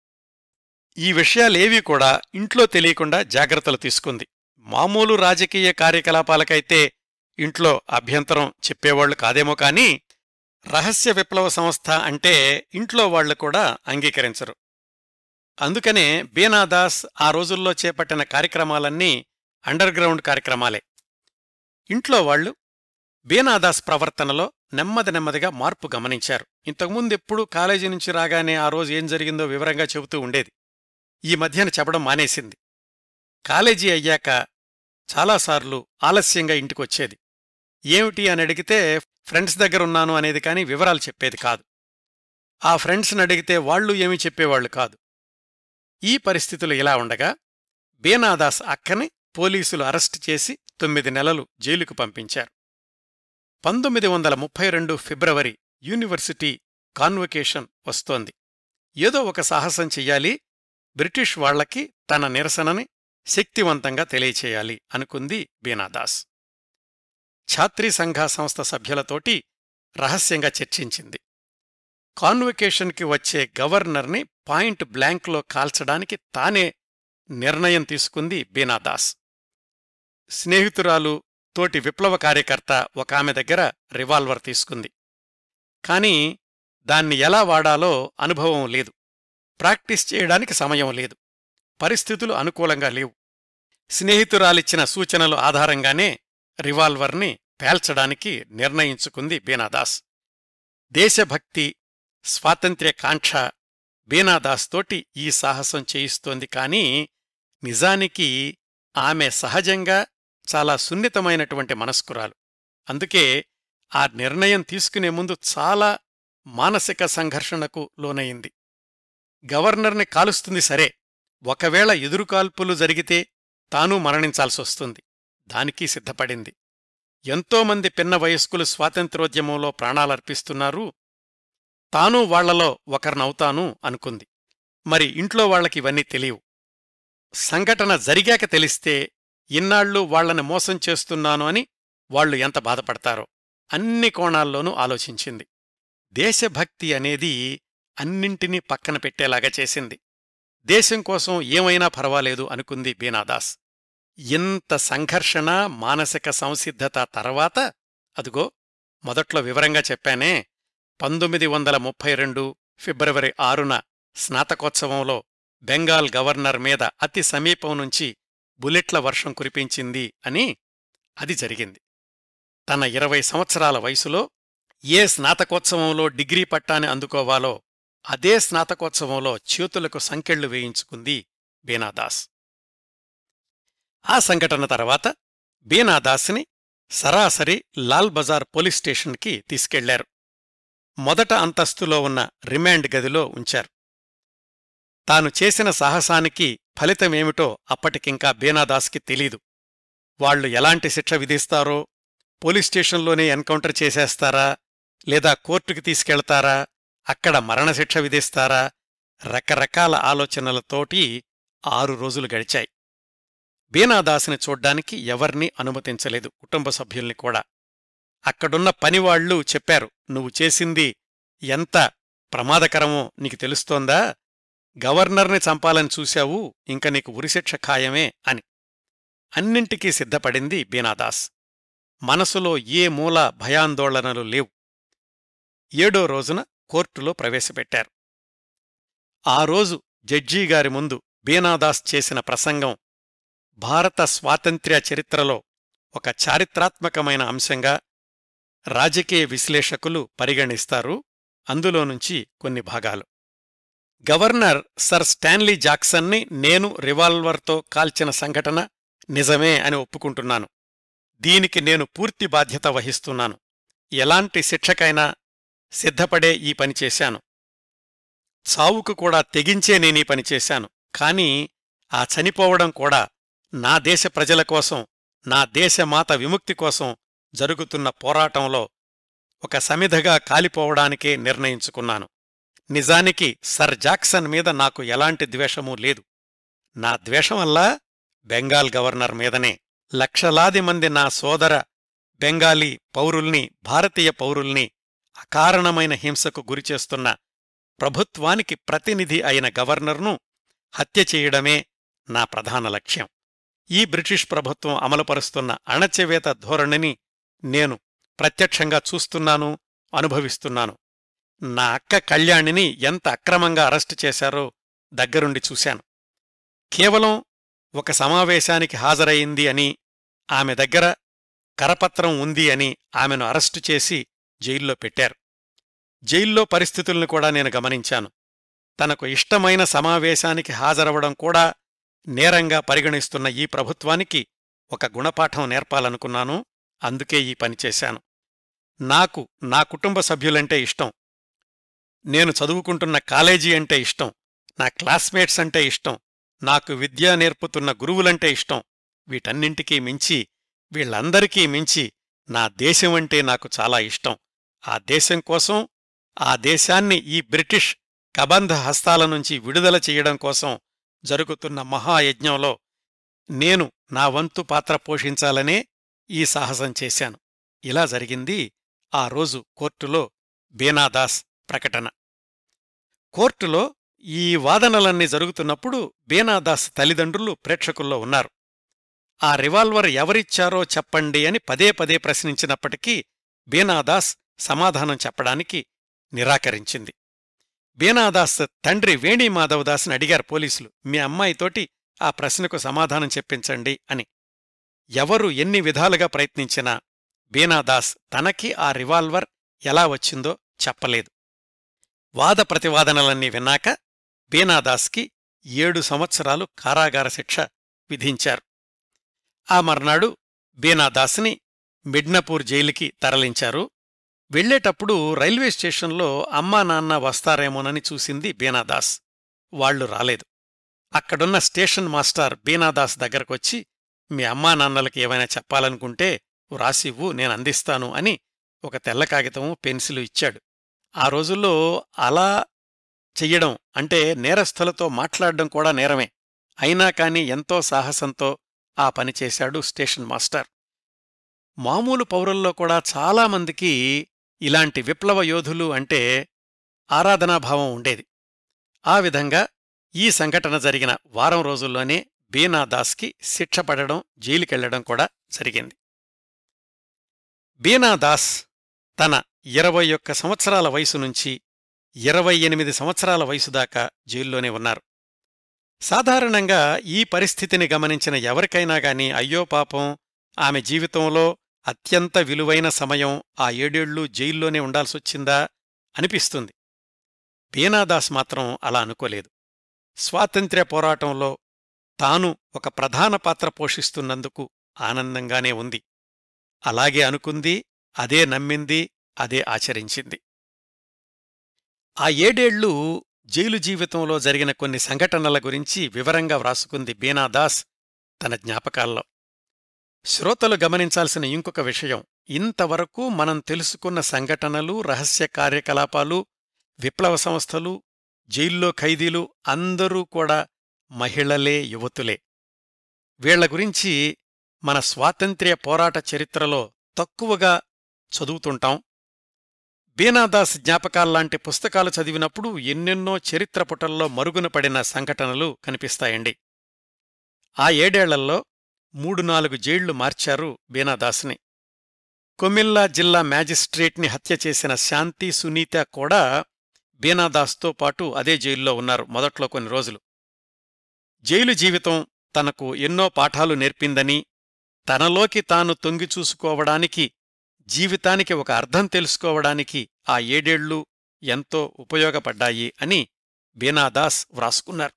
ఈ విషయాలేవీ కూడా ఇంట్లో తెలియకుండా జాగ్రత్తలు తీసుకుంది మామూలు రాజకీయ కార్యకలాపాలకైతే ఇంట్లో అభ్యంతరం చెప్పేవాళ్లు కాదేమో కాని రహస్య విప్లవ సంస్థ అంటే ఇంట్లో వాళ్లు కూడా అంగీకరించరు అందుకనే బీనాదాస్ ఆ రోజుల్లో చేపట్టిన కార్యక్రమాలన్నీ అండర్గ్రౌండ్ కార్యక్రమాలే ఇంట్లో వాళ్లు బీనాదాస్ ప్రవర్తనలో నెమ్మది నెమ్మదిగా మార్పు గమనించారు ఇంతకుముందెప్పుడూ కాలేజీ నుంచి రాగానే ఆ రోజు ఏం జరిగిందో వివరంగా చెబుతూ ఉండేది ఈ మధ్యన చెప్పడం మానేసింది కాలేజీ అయ్యాక చాలాసార్లు ఆలస్యంగా ఇంటికొచ్చేది ఏమిటి అని అడిగితే ఫ్రెండ్స్ దగ్గరున్నాను అనేది కాని వివరాలు చెప్పేది కాదు ఆ ఫ్రెండ్స్ని అడిగితే వాళ్లు ఏమీ చెప్పేవాళ్లు కాదు ఈ పరిస్థితులు ఇలా ఉండగా బేనాదాస్ అక్కని పోలీసులు అరెస్టు చేసి తొమ్మిది నెలలు జైలుకు పంపించారు పంతొమ్మిది వందల ముప్పై రెండు ఫిబ్రవరి యూనివర్సిటీ కాన్వకేషన్ వస్తోంది ఏదో ఒక సాహసం చెయ్యాలి బ్రిటిష్ వాళ్లకి తన నిరసనని శక్తివంతంగా తెలియచేయాలి అనుకుంది బీనాదాస్ ఛాత్రీ సంఘ సంస్థ సభ్యులతోటి రహస్యంగా చర్చించింది కాన్వకేషన్కి వచ్చే గవర్నర్ని పాయింట్ బ్లాంక్లో కాల్చడానికి తానే నిర్ణయం తీసుకుంది బీనాదాస్ స్నేహితురాలు తోటి విప్లవ కార్యకర్త ఒక ఆమె దగ్గర రివాల్వర్ తీసుకుంది కాని దాన్ని ఎలా వాడాలో అనుభవం లేదు ప్రాక్టీస్ చేయడానికి సమయం లేదు పరిస్థితులు అనుకూలంగా లేవు స్నేహితురాలిచ్చిన సూచనలు ఆధారంగానే రివాల్వర్ని పేల్చడానికి నిర్ణయించుకుంది బీనాదాస్ దేశభక్తి స్వాతంత్ర్య కాంక్ష బీనాదాస్ తోటి ఈ సాహసం చేయిస్తోంది కాని నిజానికి ఆమె సహజంగా చాలా సున్నితమైనటువంటి మనస్కురాలు అందుకే ఆ నిర్ణయం తీసుకునే ముందు చాలా మానసిక సంఘర్షణకు లోనయింది గవర్నర్ని కాలుస్తుంది సరే ఒకవేళ ఎదురుకాల్పులు జరిగితే తానూ మరణించాల్సొస్తుంది దానికి సిద్ధపడింది ఎంతోమంది పిన్న వయస్కులు స్వాతంత్రోద్యమంలో ప్రాణాలర్పిస్తున్నారు తానూ వాళ్లలో ఒకరినవుతాను అనుకుంది మరి ఇంట్లో వాళ్లకి ఇవన్నీ తెలియవు సంఘటన జరిగాక తెలిస్తే ఇన్నాళ్ళు వాళ్లని మోసం చేస్తున్నాను అని వాళ్లు ఎంత బాధపడతారో అన్ని కోణాల్లోనూ ఆలోచించింది దేశభక్తి అనేది అన్నింటినీ పక్కన పెట్టేలాగా చేసింది దేశం కోసం ఏమైనా పర్వాలేదు అనుకుంది బీనాదాస్ ఇంత సంఘర్షణ మానసిక సంసిద్ధత తర్వాత అదుగో మొదట్లో వివరంగా చెప్పానే పంతొమ్మిది వందల ముప్పై రెండు ఫిబ్రవరి ఆరున స్నాతకోత్సవంలో బెంగాల్ గవర్నర్ మీద అతి సమీపం నుంచి బుల్లెట్ల వర్షం కురిపించింది అని అది జరిగింది తన ఇరవై సంవత్సరాల వయసులో ఏ స్నాతకోత్సవంలో డిగ్రీ పట్టాని అందుకోవాలో అదే స్నాతకోత్సవంలో చేతులకు సంకెళ్లు వేయించుకుంది బీనాదాస్ ఆ సంఘటన తర్వాత బీనాదాస్ని సరాసరి లాల్ బజార్ పోలీస్ స్టేషన్కి తీసుకెళ్లారు మొదట అంతస్తులో ఉన్న రిమాండ్ గదిలో ఉంచారు తాను చేసిన సాహసానికి ఫలితమేమిటో అప్పటికింకా బీనాదాస్కి తెలీదు వాళ్లు ఎలాంటి శిక్ష విధిస్తారో పోలీస్ స్టేషన్లోనే ఎన్కౌంటర్ చేసేస్తారా లేదా కోర్టుకి తీసుకెళ్తారా అక్కడ మరణశిక్ష విధిస్తారా రకరకాల ఆలోచనలతోటి ఆరు రోజులు గడిచాయి బీనాదాసుని చూడ్డానికి ఎవర్నీ అనుమతించలేదు కుటుంబ సభ్యుల్ని కూడా అక్కడున్న పనివాళ్లు చెప్పారు నువ్వు చేసింది ఎంత ప్రమాదకరమో నీకు తెలుస్తోందా గవర్నర్ని చంపాలని చూశావు ఇంక నీకు ఉరిశిక్ష ఖాయమే అని అన్నింటికీ సిద్ధపడింది బీనాదాస్ మనసులో ఏ మూల భయాందోళనలు లేవు ఏడో రోజున కోర్టులో ప్రవేశపెట్టారు ఆ రోజు జడ్జీగారి ముందు బీనాదాస్ చేసిన ప్రసంగం భారత స్వాతంత్ర్య చరిత్రలో ఒక చారిత్రాత్మకమైన అంశంగా రాజకీయ విశ్లేషకులు పరిగణిస్తారు అందులో నుంచి కొన్ని భాగాలు గవర్నర్ సర్ స్టాన్లీ జాక్సన్ని నేను రివాల్వర్తో కాల్చిన సంఘటన నిజమే అని ఒప్పుకుంటున్నాను దీనికి నేను పూర్తి బాధ్యత వహిస్తున్నాను ఎలాంటి శిక్షకైనా సిద్ధపడే ఈ పని చేశాను చావుకు కూడా తెగించే నేనీ పని చేశాను కాని ఆ చనిపోవడం కూడా నా దేశ ప్రజల కోసం నా దేశమాత విముక్తి కోసం జరుగుతున్న పోరాటంలో ఒక సమిధగా కాలిపోవడానికే నిర్ణయించుకున్నాను నిజానికి సర్ జాక్సన్ మీద నాకు ఎలాంటి ద్వేషమూ లేదు నా ద్వేషమల్లా బెంగాల్ గవర్నర్ మీదనే లక్షలాది మంది నా సోదర బెంగాలీ పౌరుల్ని భారతీయ పౌరుల్ని అకారణమైన హింసకు గురిచేస్తున్న ప్రభుత్వానికి ప్రతినిధి అయిన గవర్నర్ను హత్య చేయడమే నా ప్రధాన లక్ష్యం ఈ బ్రిటిష్ ప్రభుత్వం అమలుపరుస్తున్న అణచివేత ధోరణిని నేను ప్రత్యక్షంగా చూస్తున్నాను అనుభవిస్తున్నాను నా అక్క కళ్యాణిని ఎంత అక్రమంగా అరెస్టు చేశారో దగ్గరుండి చూశాను కేవలం ఒక సమావేశానికి హాజరయింది అని ఆమె దగ్గర కరపత్రం ఉంది అని ఆమెను అరెస్టు చేసి జైల్లో పెట్టారు జైల్లో పరిస్థితుల్ని కూడా నేను గమనించాను తనకు ఇష్టమైన సమావేశానికి హాజరవడం కూడా నేరంగా పరిగణిస్తున్న ఈ ప్రభుత్వానికి ఒక గుణపాఠం నేర్పాలనుకున్నాను అందుకే ఈ పని చేశాను నాకు నా కుటుంబ సభ్యులంటే ఇష్టం నేను చదువుకుంటున్న కాలేజీ అంటే ఇష్టం నా క్లాస్మేట్స్ అంటే ఇష్టం నాకు విద్య నేర్పుతున్న గురువులంటే ఇష్టం వీటన్నింటికీ మించి వీళ్లందరికీ మించి నా దేశమంటే నాకు చాలా ఇష్టం ఆ దేశం కోసం ఆ దేశాన్ని ఈ బ్రిటిష్ కబంధ హస్తాల నుంచి విడుదల చెయ్యడం కోసం జరుగుతున్న మహాయజ్ఞంలో నేను నా వంతు పాత్ర పోషించాలనే ఈ సాహసం చేశాను ఇలా జరిగింది ఆ రోజు కోర్టులో బీనాదాస్ ప్రకటన కోర్టులో ఈ వాదనలన్నీ జరుగుతున్నప్పుడు బీనాదాస్ తల్లిదండ్రులు ప్రేక్షకుల్లో ఉన్నారు ఆ రివాల్వర్ ఎవరిచ్చారో చెప్పండి అని పదే పదే ప్రశ్నించినప్పటికీ బీనాదాస్ సమాధానం చెప్పడానికి నిరాకరించింది బీనాదాస్ తండ్రి వేణీమాధవదాస్ని అడిగారు పోలీసులు మీ అమ్మాయితోటి ఆ ప్రశ్నకు సమాధానం చెప్పించండి అని ఎవరు ఎన్ని విధాలుగా ప్రయత్నించినా బీనాదాస్ తనకి ఆ రివాల్వర్ ఎలా వచ్చిందో చెప్పలేదు వాద ప్రతివాదనలన్నీ విన్నాక బీనాదాస్కి ఏడు సంవత్సరాలు కారాగార శిక్ష విధించారు ఆ మర్నాడు బీనాదాస్ని మిడ్నపూర్ జైలుకి తరలించారు వెళ్లేటప్పుడు రైల్వే స్టేషన్లో అమ్మా నాన్న వస్తారేమోనని చూసింది బీనాదాస్ వాళ్లు రాలేదు అక్కడున్న స్టేషన్ మాస్టర్ బీనాదాస్ దగ్గరకొచ్చి మీ అమ్మా నాన్నలకి ఏమైనా చెప్పాలనుకుంటే వ్రాసివ్వు నేను అందిస్తాను అని ఒక తెల్ల కాగితము పెన్సిలు ఇచ్చాడు ఆ రోజుల్లో అలా చెయ్యడం అంటే నేరస్థులతో మాట్లాడడం కూడా నేరమే అయినా కాని ఎంతో సాహసంతో ఆ పని చేశాడు స్టేషన్ మాస్టర్ మామూలు పౌరుల్లో కూడా చాలామందికి ఇలాంటి విప్లవ యోధులు అంటే ఆరాధనాభావం ఉండేది ఆ విధంగా ఈ సంఘటన జరిగిన వారం రోజుల్లోనే బీనాదాస్కి శిక్ష పడడం జైలుకెళ్లడం కూడా జరిగింది బీనాదాస్ తన ఇరవై ఒక్క సంవత్సరాల వయసు నుంచి ఇరవై ఎనిమిది సంవత్సరాల వయసు దాకా జైల్లోనే ఉన్నారు సాధారణంగా ఈ పరిస్థితిని గమనించిన ఎవరికైనా గాని అయ్యో పాపం ఆమె జీవితంలో అత్యంత విలువైన సమయం ఆ ఏడేళ్లు జైల్లోనే ఉండాల్సొచ్చిందా అనిపిస్తుంది బీనాదాస్ మాత్రం అలా అనుకోలేదు స్వాతంత్ర్య పోరాటంలో తాను ఒక ప్రధాన పాత్ర పోషిస్తున్నందుకు ఆనందంగానే ఉంది అలాగే అనుకుంది అదే నమ్మింది అదే ఆచరించింది ఆ ఏడేళ్లు జైలు జీవితంలో జరిగిన కొన్ని సంఘటనల గురించి వివరంగా వ్రాసుకుంది బీనాదాస్ తన జ్ఞాపకాల్లో శ్రోతలు గమనించాల్సిన ఇంకొక విషయం ఇంతవరకు మనం తెలుసుకున్న సంఘటనలు రహస్య కార్యకలాపాలు విప్లవ సంస్థలు జైల్లో ఖైదీలు అందరూ కూడా మహిళలే యువతులే వీళ్ల గురించి మన స్వాతంత్ర్య పోరాట చరిత్రలో తక్కువగా చదువుతుంటాం బీనాదాస్ జ్ఞాపకాల్లాంటి పుస్తకాలు చదివినప్పుడు ఎన్నెన్నో చరిత్ర పుటల్లో మరుగున పడిన సంఘటనలు కనిపిస్తాయండి ఆ ఏడేళ్లలో మూడు నాలుగు జైళ్లు మార్చారు బీనాదాస్ని కొమిల్లా జిల్లా మ్యాజిస్ట్రేట్ని హత్య చేసిన శాంతి సునీత కూడా బీనాదాస్తో పాటు అదే జైల్లో ఉన్నారు మొదట్లో కొన్ని రోజులు జైలు జీవితం తనకు ఎన్నో పాఠాలు నేర్పిందని తనలోకి తాను తొంగి చూసుకోవడానికి జీవితానికి ఒక అర్థం తెలుసుకోవడానికి ఆ ఏడేళ్లు ఎంతో ఉపయోగపడ్డాయి అని బీనాదాస్ వ్రాసుకున్నారు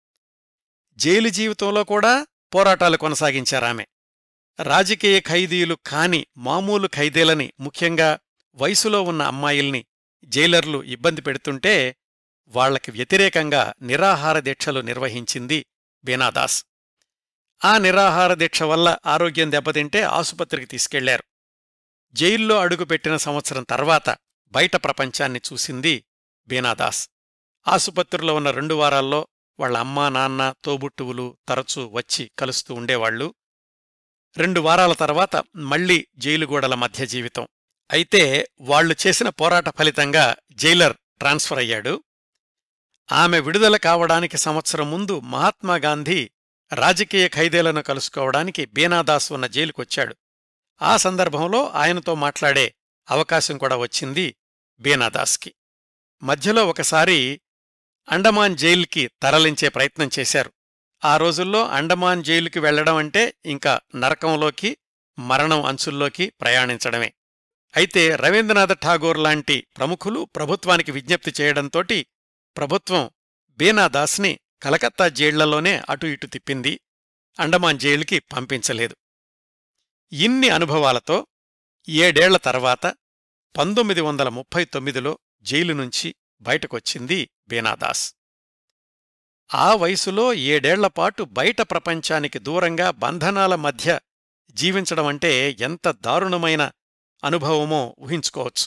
జైలు జీవితంలో కూడా పోరాటాలు కొనసాగించారామె రాజకీయ ఖైదీలు కాని మామూలు ఖైదీలని ముఖ్యంగా వయసులో ఉన్న అమ్మాయిల్ని జైలర్లు ఇబ్బంది పెడుతుంటే వాళ్లకి వ్యతిరేకంగా నిరాహార దీక్షలు నిర్వహించింది బీనాదాస్ ఆ నిరాహార దీక్ష వల్ల ఆరోగ్యం దెబ్బతింటే ఆసుపత్రికి తీసుకెళ్లారు జైల్లో అడుగుపెట్టిన సంవత్సరం తర్వాత బయట ప్రపంచాన్ని చూసింది బీనాదాస్ ఆసుపత్రిలో ఉన్న రెండు వారాల్లో వాళ్ళ అమ్మా నాన్న తోబుట్టువులు తరచూ వచ్చి కలుస్తూ ఉండేవాళ్లు రెండు వారాల తర్వాత మళ్లీ జైలుగోడల మధ్య జీవితం అయితే వాళ్లు చేసిన పోరాట ఫలితంగా జైలర్ ట్రాన్స్ఫర్ అయ్యాడు ఆమె విడుదల కావడానికి సంవత్సరం ముందు మహాత్మాగాంధీ రాజకీయ ఖైదీలను కలుసుకోవడానికి బీనాదాస్ ఉన్న జైలుకొచ్చాడు ఆ సందర్భంలో ఆయనతో మాట్లాడే అవకాశం కూడా వచ్చింది బీనాదాస్కి మధ్యలో ఒకసారి అండమాన్ జైలుకి తరలించే ప్రయత్నం చేశారు ఆ రోజుల్లో అండమాన్ జైలుకి వెళ్లడం అంటే ఇంకా నరకంలోకి మరణం అంచుల్లోకి ప్రయాణించడమే అయితే రవీంద్రనాథ్ ఠాగూర్ లాంటి ప్రముఖులు ప్రభుత్వానికి విజ్ఞప్తి చేయడంతోటి ప్రభుత్వం బీనాదాస్ని కలకత్తా జైళ్లలోనే అటు ఇటు తిప్పింది అండమాన్ జైలుకి పంపించలేదు ఇన్ని అనుభవాలతో ఏడేళ్ల తర్వాత పంతొమ్మిది వందల ముప్పై తొమ్మిదిలో జైలు నుంచి బయటకొచ్చింది బీనాదాస్ ఆ వయసులో ఏడేళ్లపాటు బయట ప్రపంచానికి దూరంగా బంధనాల మధ్య జీవించడమంటే ఎంత దారుణమైన అనుభవమో ఊహించుకోవచ్చు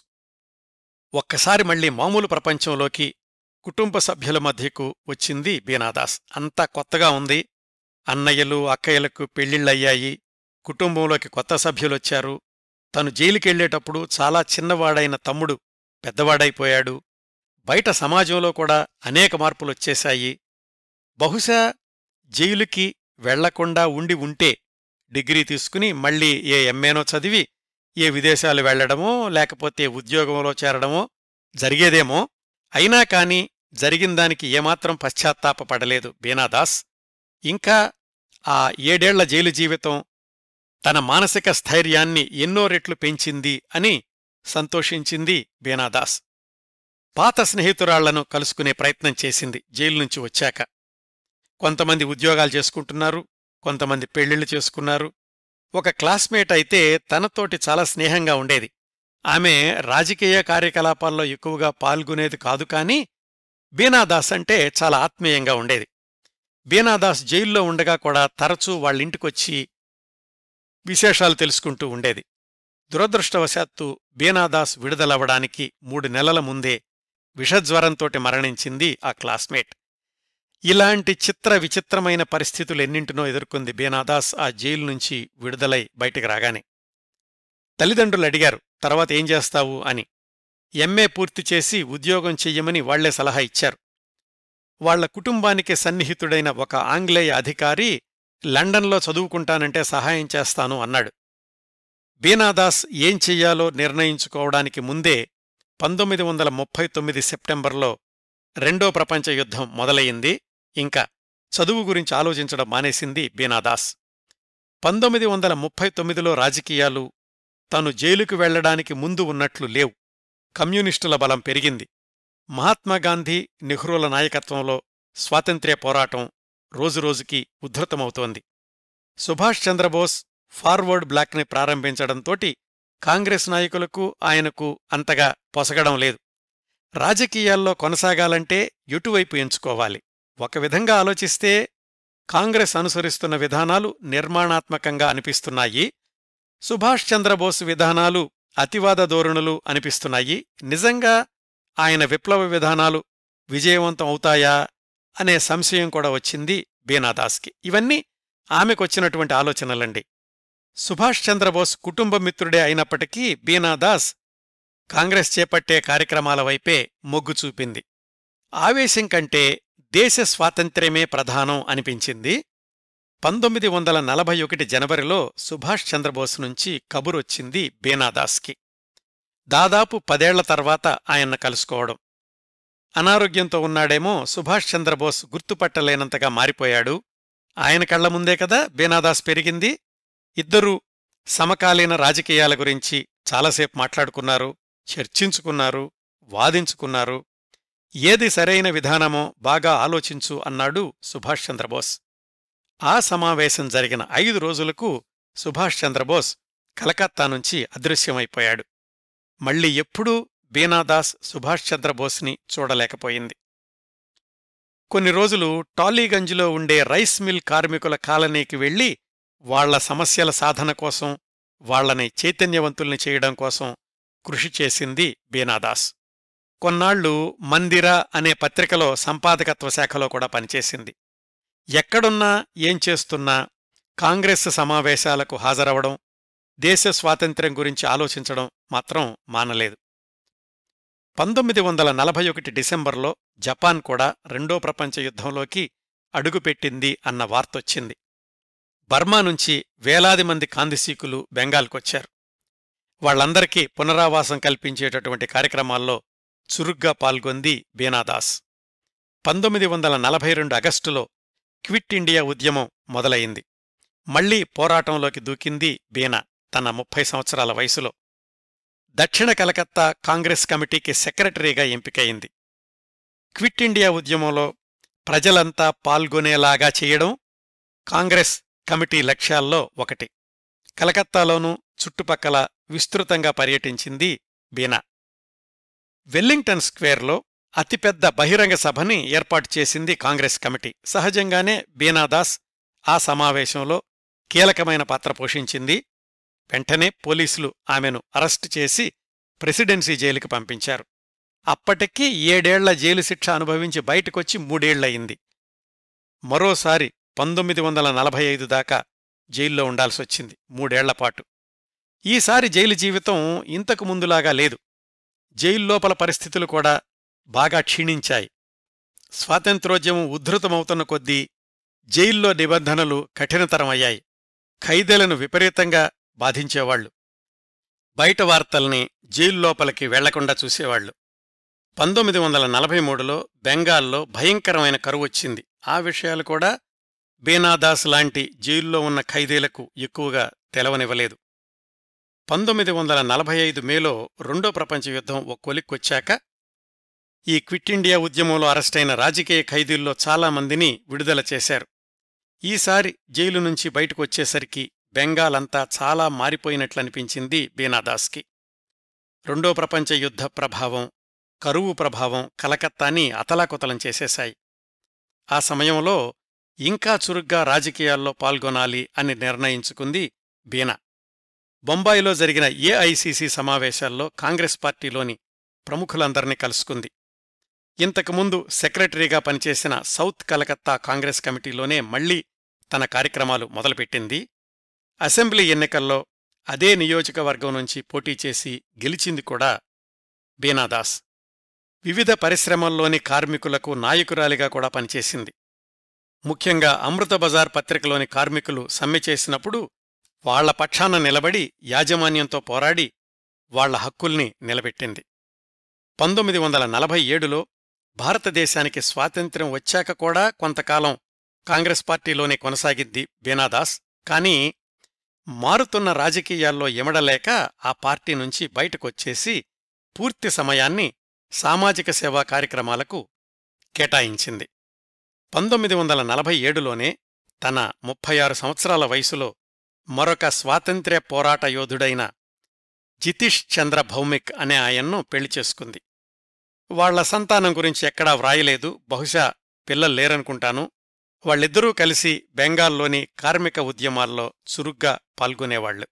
ఒక్కసారి మళ్లీ మామూలు ప్రపంచంలోకి కుటుంబ సభ్యుల మధ్యకు వచ్చింది బీనాదాస్ అంతా కొత్తగా ఉంది అన్నయ్యలు అక్కయ్యలకు పెళ్లిళ్లయ్యాయి కుటుంబంలోకి కొత్త సభ్యులొచ్చారు తను జైలుకెళ్లేటప్పుడు చాలా చిన్నవాడైన తమ్ముడు పెద్దవాడైపోయాడు బయట సమాజంలో కూడా అనేక మార్పులొచ్చేశాయి బహుశా జైలుకి వెళ్లకుండా ఉండి ఉంటే డిగ్రీ తీసుకుని మళ్ళీ ఏ ఎంఏనో చదివి ఏ విదేశాలు వెళ్లడమో లేకపోతే ఉద్యోగంలో చేరడమో జరిగేదేమో అయినా కాని జరిగిందానికి ఏమాత్రం పశ్చాత్తాపపడలేదు బీనాదాస్ ఇంకా ఆ ఏడేళ్ల జైలు జీవితం తన మానసిక స్థైర్యాన్ని ఎన్నో రెట్లు పెంచింది అని సంతోషించింది బీనాదాస్ పాత స్నేహితురాళ్లను కలుసుకునే ప్రయత్నం చేసింది జైలు నుంచి వచ్చాక కొంతమంది ఉద్యోగాలు చేసుకుంటున్నారు కొంతమంది పెళ్లిళ్లు చేసుకున్నారు ఒక క్లాస్మేట్ అయితే తనతోటి చాలా స్నేహంగా ఉండేది ఆమె రాజకీయ కార్యకలాపాల్లో ఎక్కువగా పాల్గొనేది కాదు కాని బీనాదాస్ అంటే చాలా ఆత్మీయంగా ఉండేది బీనాదాస్ జైల్లో ఉండగా కూడా తరచూ వాళ్ళింటికొచ్చి విశేషాలు తెలుసుకుంటూ ఉండేది దురదృష్టవశాత్తు బీనాదాస్ విడుదలవ్వడానికి మూడు నెలల ముందే విషజ్వరంతోటి మరణించింది ఆ క్లాస్మేట్ ఇలాంటి చిత్ర విచిత్రమైన పరిస్థితులెన్నింటినో ఎదుర్కొంది బీనాదాస్ ఆ జైలు నుంచి విడుదలై బయటికి రాగానే తల్లిదండ్రులు అడిగారు తర్వాత ఏం చేస్తావు అని ఎంఏ పూర్తి చేసి ఉద్యోగం చెయ్యమని వాళ్లే సలహా ఇచ్చారు వాళ్ల కుటుంబానికి సన్నిహితుడైన ఒక ఆంగ్లేయ అధికారి లండన్లో చదువుకుంటానంటే సహాయం చేస్తాను అన్నాడు బీనాదాస్ ఏం చెయ్యాలో నిర్ణయించుకోవడానికి ముందే పంతొమ్మిది వందల ముప్పై తొమ్మిది సెప్టెంబర్లో రెండో ప్రపంచ యుద్ధం మొదలయింది ఇంకా చదువు గురించి ఆలోచించడం మానేసింది బీనాదాస్ పంతొమ్మిది వందల ముప్పై తొమ్మిదిలో రాజకీయాలు తను జైలుకు వెళ్లడానికి ముందు ఉన్నట్లు లేవు కమ్యూనిస్టుల బలం పెరిగింది మహాత్మాగాంధీ నెహ్రూల నాయకత్వంలో స్వాతంత్ర్య పోరాటం రోజురోజుకీ ఉద్ధృతమవుతోంది సుభాష్ చంద్రబోస్ ఫార్వర్డ్ బ్లాక్ని ప్రారంభించడంతోటి కాంగ్రెస్ నాయకులకు ఆయనకు అంతగా పొసగడం లేదు రాజకీయాల్లో కొనసాగాలంటే ఎటువైపు ఎంచుకోవాలి ఒక విధంగా ఆలోచిస్తే కాంగ్రెస్ అనుసరిస్తున్న విధానాలు నిర్మాణాత్మకంగా అనిపిస్తున్నాయి సుభాష్ చంద్రబోస్ విధానాలు అతివాద ధోరణులు అనిపిస్తున్నాయి నిజంగా ఆయన విప్లవ విధానాలు విజయవంతం అవుతాయా అనే సంశయం కూడా వచ్చింది బీనాదాస్కి ఇవన్నీ ఆమెకొచ్చినటువంటి ఆలోచనలండి సుభాష్ చంద్రబోస్ కుటుంబ మిత్రుడే అయినప్పటికీ బీనాదాస్ కాంగ్రెస్ చేపట్టే కార్యక్రమాల వైపే మొగ్గు చూపింది ఆవేశం కంటే దేశ స్వాతంత్ర్యమే ప్రధానం అనిపించింది పంతొమ్మిది వందల నలభై ఒకటి జనవరిలో సుభాష్ చంద్రబోస్ నుంచి కబురొచ్చింది బేనాదాస్కి దాదాపు పదేళ్ల తర్వాత ఆయన్ను కలుసుకోవడం అనారోగ్యంతో ఉన్నాడేమో సుభాష్ చంద్రబోస్ గుర్తుపట్టలేనంతగా మారిపోయాడు ఆయన కళ్ల ముందే కదా బేనాదాస్ పెరిగింది ఇద్దరూ సమకాలీన రాజకీయాల గురించి చాలాసేపు మాట్లాడుకున్నారు చర్చించుకున్నారు వాదించుకున్నారు ఏది సరైన విధానమో బాగా ఆలోచించు అన్నాడు సుభాష్ చంద్రబోస్ ఆ సమావేశం జరిగిన ఐదు రోజులకు సుభాష్ చంద్రబోస్ కలకత్తా నుంచి అదృశ్యమైపోయాడు మళ్ళీ ఎప్పుడూ బీనాదాస్ సుభాష్ చంద్రబోస్ని చూడలేకపోయింది కొన్ని రోజులు టాలీగంజ్లో ఉండే రైస్ మిల్ కార్మికుల కాలనీకి వెళ్లి వాళ్ల సమస్యల సాధన కోసం వాళ్లని చైతన్యవంతుల్ని చేయడం కోసం కృషి చేసింది బీనాదాస్ కొన్నాళ్లు మందిరా అనే పత్రికలో సంపాదకత్వ శాఖలో కూడా పనిచేసింది ఎక్కడున్నా ఏం చేస్తున్నా కాంగ్రెస్ సమావేశాలకు హాజరవడం దేశ స్వాతంత్ర్యం గురించి ఆలోచించడం మాత్రం మానలేదు పంతొమ్మిది వందల నలభై ఒకటి డిసెంబర్లో జపాన్ కూడా రెండో ప్రపంచ యుద్ధంలోకి అడుగుపెట్టింది అన్న వార్తొచ్చింది బర్మా నుంచి వేలాది మంది కాందిసీకులు బెంగాల్కొచ్చారు వాళ్లందరికీ పునరావాసం కల్పించేటటువంటి కార్యక్రమాల్లో చురుగ్గా పాల్గొంది బీనాదాస్ పంతొమ్మిది వందల నలభై రెండు అగస్టులో క్విట్ ఇండియా ఉద్యమం మొదలయింది మళ్లీ పోరాటంలోకి దూకింది బీనా తన ముప్పై సంవత్సరాల వయసులో దక్షిణ కలకత్తా కాంగ్రెస్ కమిటీకి సెక్రటరీగా ఎంపికయింది క్విట్ ఇండియా ఉద్యమంలో ప్రజలంతా పాల్గొనేలాగా చేయడం కాంగ్రెస్ కమిటీ లక్ష్యాల్లో ఒకటి కలకత్తాలోనూ చుట్టుపక్కల విస్తృతంగా పర్యటించింది బీనా వెల్లింగ్టన్ స్క్వేర్లో అతిపెద్ద బహిరంగ సభని ఏర్పాటు చేసింది కాంగ్రెస్ కమిటీ సహజంగానే బీనాదాస్ ఆ సమావేశంలో కీలకమైన పాత్ర పోషించింది వెంటనే పోలీసులు ఆమెను అరెస్టు చేసి ప్రెసిడెన్సీ జైలుకి పంపించారు అప్పటికీ ఏడేళ్ల జైలు శిక్ష అనుభవించి బయటకొచ్చి మూడేళ్లయింది మరోసారి పంతొమ్మిది వందల నలభై ఐదు దాకా జైల్లో ఉండాల్సొచ్చింది మూడేళ్లపాటు ఈసారి జైలు జీవితం ఇంతకు ముందులాగా లేదు జైల్లోపల పరిస్థితులు కూడా బాగా క్షీణించాయి స్వాతంత్రోద్యమం ఉద్ధృతమవుతున్న కొద్దీ జైల్లో నిబంధనలు కఠినతరమయ్యాయి ఖైదీలను విపరీతంగా బాధించేవాళ్లు బయట వార్తల్ని జైల్లోపలికి వెళ్లకుండా చూసేవాళ్లు పంతొమ్మిది వందల నలభై మూడులో బెంగాల్లో భయంకరమైన కరువొచ్చింది ఆ విషయాలు కూడా బేనాదాస్ లాంటి జైల్లో ఉన్న ఖైదీలకు ఎక్కువగా తెలవనివ్వలేదు పంతొమ్మిది వందల నలభై ఐదు మేలో రెండో ప్రపంచ యుద్ధం ఒక కొలిక్కొచ్చాక ఈ క్విట్ ఇండియా ఉద్యమంలో అరెస్టైన రాజకీయ ఖైదీల్లో చాలామందిని విడుదల చేశారు ఈసారి జైలు నుంచి బయటకొచ్చేసరికి బెంగాల్ అంతా చాలా మారిపోయినట్లనిపించింది బీనాదాస్కి రెండో ప్రపంచ యుద్ధ ప్రభావం కరువు ప్రభావం కలకత్తాని అతలాకుతలం చేసేశాయి ఆ సమయంలో ఇంకా చురుగ్గా రాజకీయాల్లో పాల్గొనాలి అని నిర్ణయించుకుంది బీనా బొంబాయిలో జరిగిన ఏఐసిసి సమావేశాల్లో కాంగ్రెస్ పార్టీలోని ప్రముఖులందర్నీ కలుసుకుంది ఇంతకుముందు సెక్రటరీగా పనిచేసిన సౌత్ కలకత్తా కాంగ్రెస్ కమిటీలోనే మళ్లీ తన కార్యక్రమాలు మొదలుపెట్టింది అసెంబ్లీ ఎన్నికల్లో అదే నియోజకవర్గం నుంచి పోటీ చేసి గెలిచింది కూడా బీనాదాస్ వివిధ పరిశ్రమల్లోని కార్మికులకు నాయకురాలిగా కూడా పనిచేసింది ముఖ్యంగా అమృత బజార్ పత్రికలోని కార్మికులు సమ్మె చేసినప్పుడు వాళ్ల పక్షాన నిలబడి యాజమాన్యంతో పోరాడి వాళ్ల హక్కుల్ని నిలబెట్టింది పంతొమ్మిది వందల నలభై ఏడులో భారతదేశానికి స్వాతంత్ర్యం వచ్చాక కూడా కొంతకాలం కాంగ్రెస్ పార్టీలోనే కొనసాగింది బీనాదాస్ కానీ మారుతున్న రాజకీయాల్లో ఎమడలేక ఆ పార్టీ నుంచి బయటకొచ్చేసి పూర్తి సమయాన్ని సామాజిక సేవా కార్యక్రమాలకు కేటాయించింది పంతొమ్మిది వందల నలభై ఏడులోనే తన ముప్పై ఆరు సంవత్సరాల వయసులో మరొక స్వాతంత్ర్య పోరాట యోధుడైన జితీష్ చంద్ర భౌమిక్ అనే ఆయన్ను పెళ్లి చేసుకుంది వాళ్ల సంతానం గురించి ఎక్కడా వ్రాయలేదు బహుశా పిల్లలు లేరనుకుంటాను వాళ్ళిద్దరూ కలిసి బెంగాల్లోని కార్మిక ఉద్యమాల్లో చురుగ్గా పాల్గొనేవాళ్లు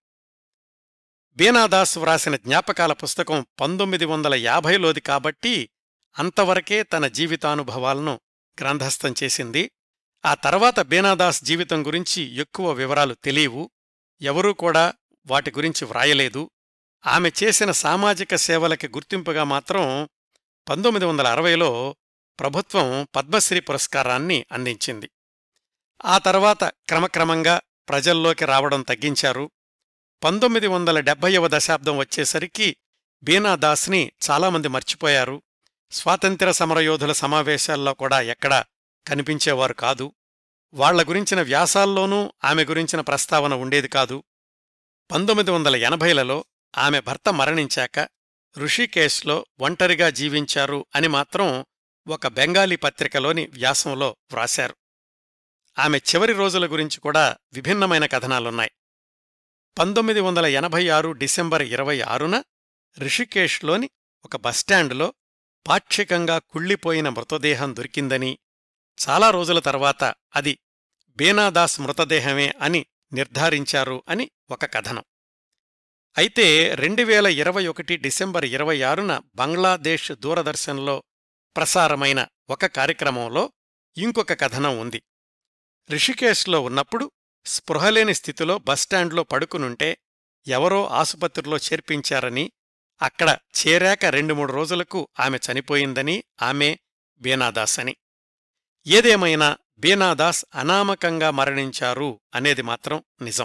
బీనాదాస్ వ్రాసిన జ్ఞాపకాల పుస్తకం పంతొమ్మిది వందల యాభైలోది కాబట్టి అంతవరకే తన జీవితానుభవాలను గ్రంథస్థం చేసింది ఆ తర్వాత బీనాదాస్ జీవితం గురించి ఎక్కువ వివరాలు తెలియవు ఎవరూ కూడా వాటి గురించి వ్రాయలేదు ఆమె చేసిన సామాజిక సేవలకి గుర్తింపుగా మాత్రం పంతొమ్మిది వందల అరవైలో ప్రభుత్వం పద్మశ్రీ పురస్కారాన్ని అందించింది ఆ తర్వాత క్రమక్రమంగా ప్రజల్లోకి రావడం తగ్గించారు పంతొమ్మిది వందల డెబ్బైవ దశాబ్దం వచ్చేసరికి బీనాదాస్ని చాలామంది మర్చిపోయారు స్వాతంత్ర్య సమరయోధుల సమావేశాల్లో కూడా ఎక్కడా కనిపించేవారు కాదు వాళ్ల గురించిన వ్యాసాల్లోనూ ఆమె గురించిన ప్రస్తావన ఉండేది కాదు పంతొమ్మిది వందల ఎనభైలలో ఆమె భర్త మరణించాక ఋషికేశ్లో ఒంటరిగా జీవించారు అని మాత్రం ఒక బెంగాలీ పత్రికలోని వ్యాసంలో వ్రాశారు ఆమె చివరి రోజుల గురించి కూడా విభిన్నమైన కథనాలున్నాయి పంతొమ్మిది వందల ఎనభై ఆరు డిసెంబర్ ఇరవై ఆరున రిషికేష్లోని ఒక బస్టాండులో పాక్షికంగా కుళ్ళిపోయిన మృతదేహం దొరికిందని చాలా రోజుల తర్వాత అది బేనాదాస్ మృతదేహమే అని నిర్ధారించారు అని ఒక కథనం అయితే రెండు వేల ఇరవై ఒకటి డిసెంబర్ ఇరవై ఆరున బంగ్లాదేశ్ దూరదర్శన్లో ప్రసారమైన ఒక కార్యక్రమంలో ఇంకొక కథనం ఉంది రిషికేశ్లో ఉన్నప్పుడు స్పృహలేని స్థితిలో బస్టాండ్లో పడుకునుంటే ఎవరో ఆసుపత్రిలో చేర్పించారని అక్కడ చేరాక రెండు మూడు రోజులకు ఆమె చనిపోయిందని ఆమె బేనాదాస్ అని ఏదేమైనా బేనాదాస్ అనామకంగా మరణించారు అనేది మాత్రం నిజం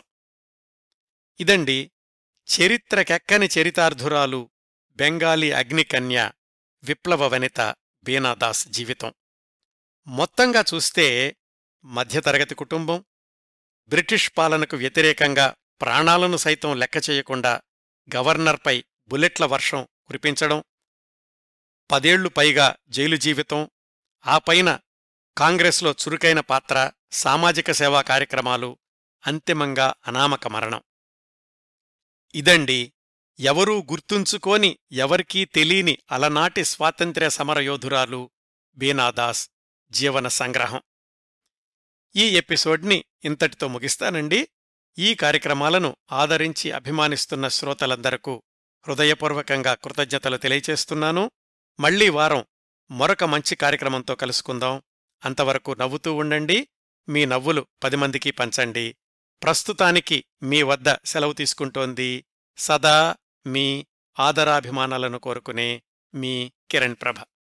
ఇదండి చరిత్రకెక్కని చరితార్థురాలు బెంగాలీ అగ్నికన్య విప్లవ వనిత బీనాదాస్ జీవితం మొత్తంగా చూస్తే మధ్యతరగతి కుటుంబం బ్రిటిష్ పాలనకు వ్యతిరేకంగా ప్రాణాలను సైతం లెక్క చేయకుండా గవర్నర్పై బుల్లెట్ల వర్షం కురిపించడం పదేళ్లు పైగా జైలు జీవితం ఆ పైన కాంగ్రెస్లో చురుకైన పాత్ర సామాజిక సేవా కార్యక్రమాలు అంతిమంగా అనామక మరణం ఇదండి ఎవరూ గుర్తుంచుకోని ఎవరికీ తెలీని అలనాటి స్వాతంత్ర్య సమరయోధురాలు బీనాదాస్ జీవన సంగ్రహం ఈ ఎపిసోడ్ని ఇంతటితో ముగిస్తానండి ఈ కార్యక్రమాలను ఆదరించి అభిమానిస్తున్న శ్రోతలందరకు హృదయపూర్వకంగా కృతజ్ఞతలు తెలియచేస్తున్నాను మళ్లీ వారం మరొక మంచి కార్యక్రమంతో కలుసుకుందాం అంతవరకు నవ్వుతూ ఉండండి మీ నవ్వులు పది మందికి పంచండి ప్రస్తుతానికి మీ వద్ద సెలవు తీసుకుంటోంది సదా మీ ఆదరాభిమానాలను కోరుకునే మీ కిరణ్ ప్రభ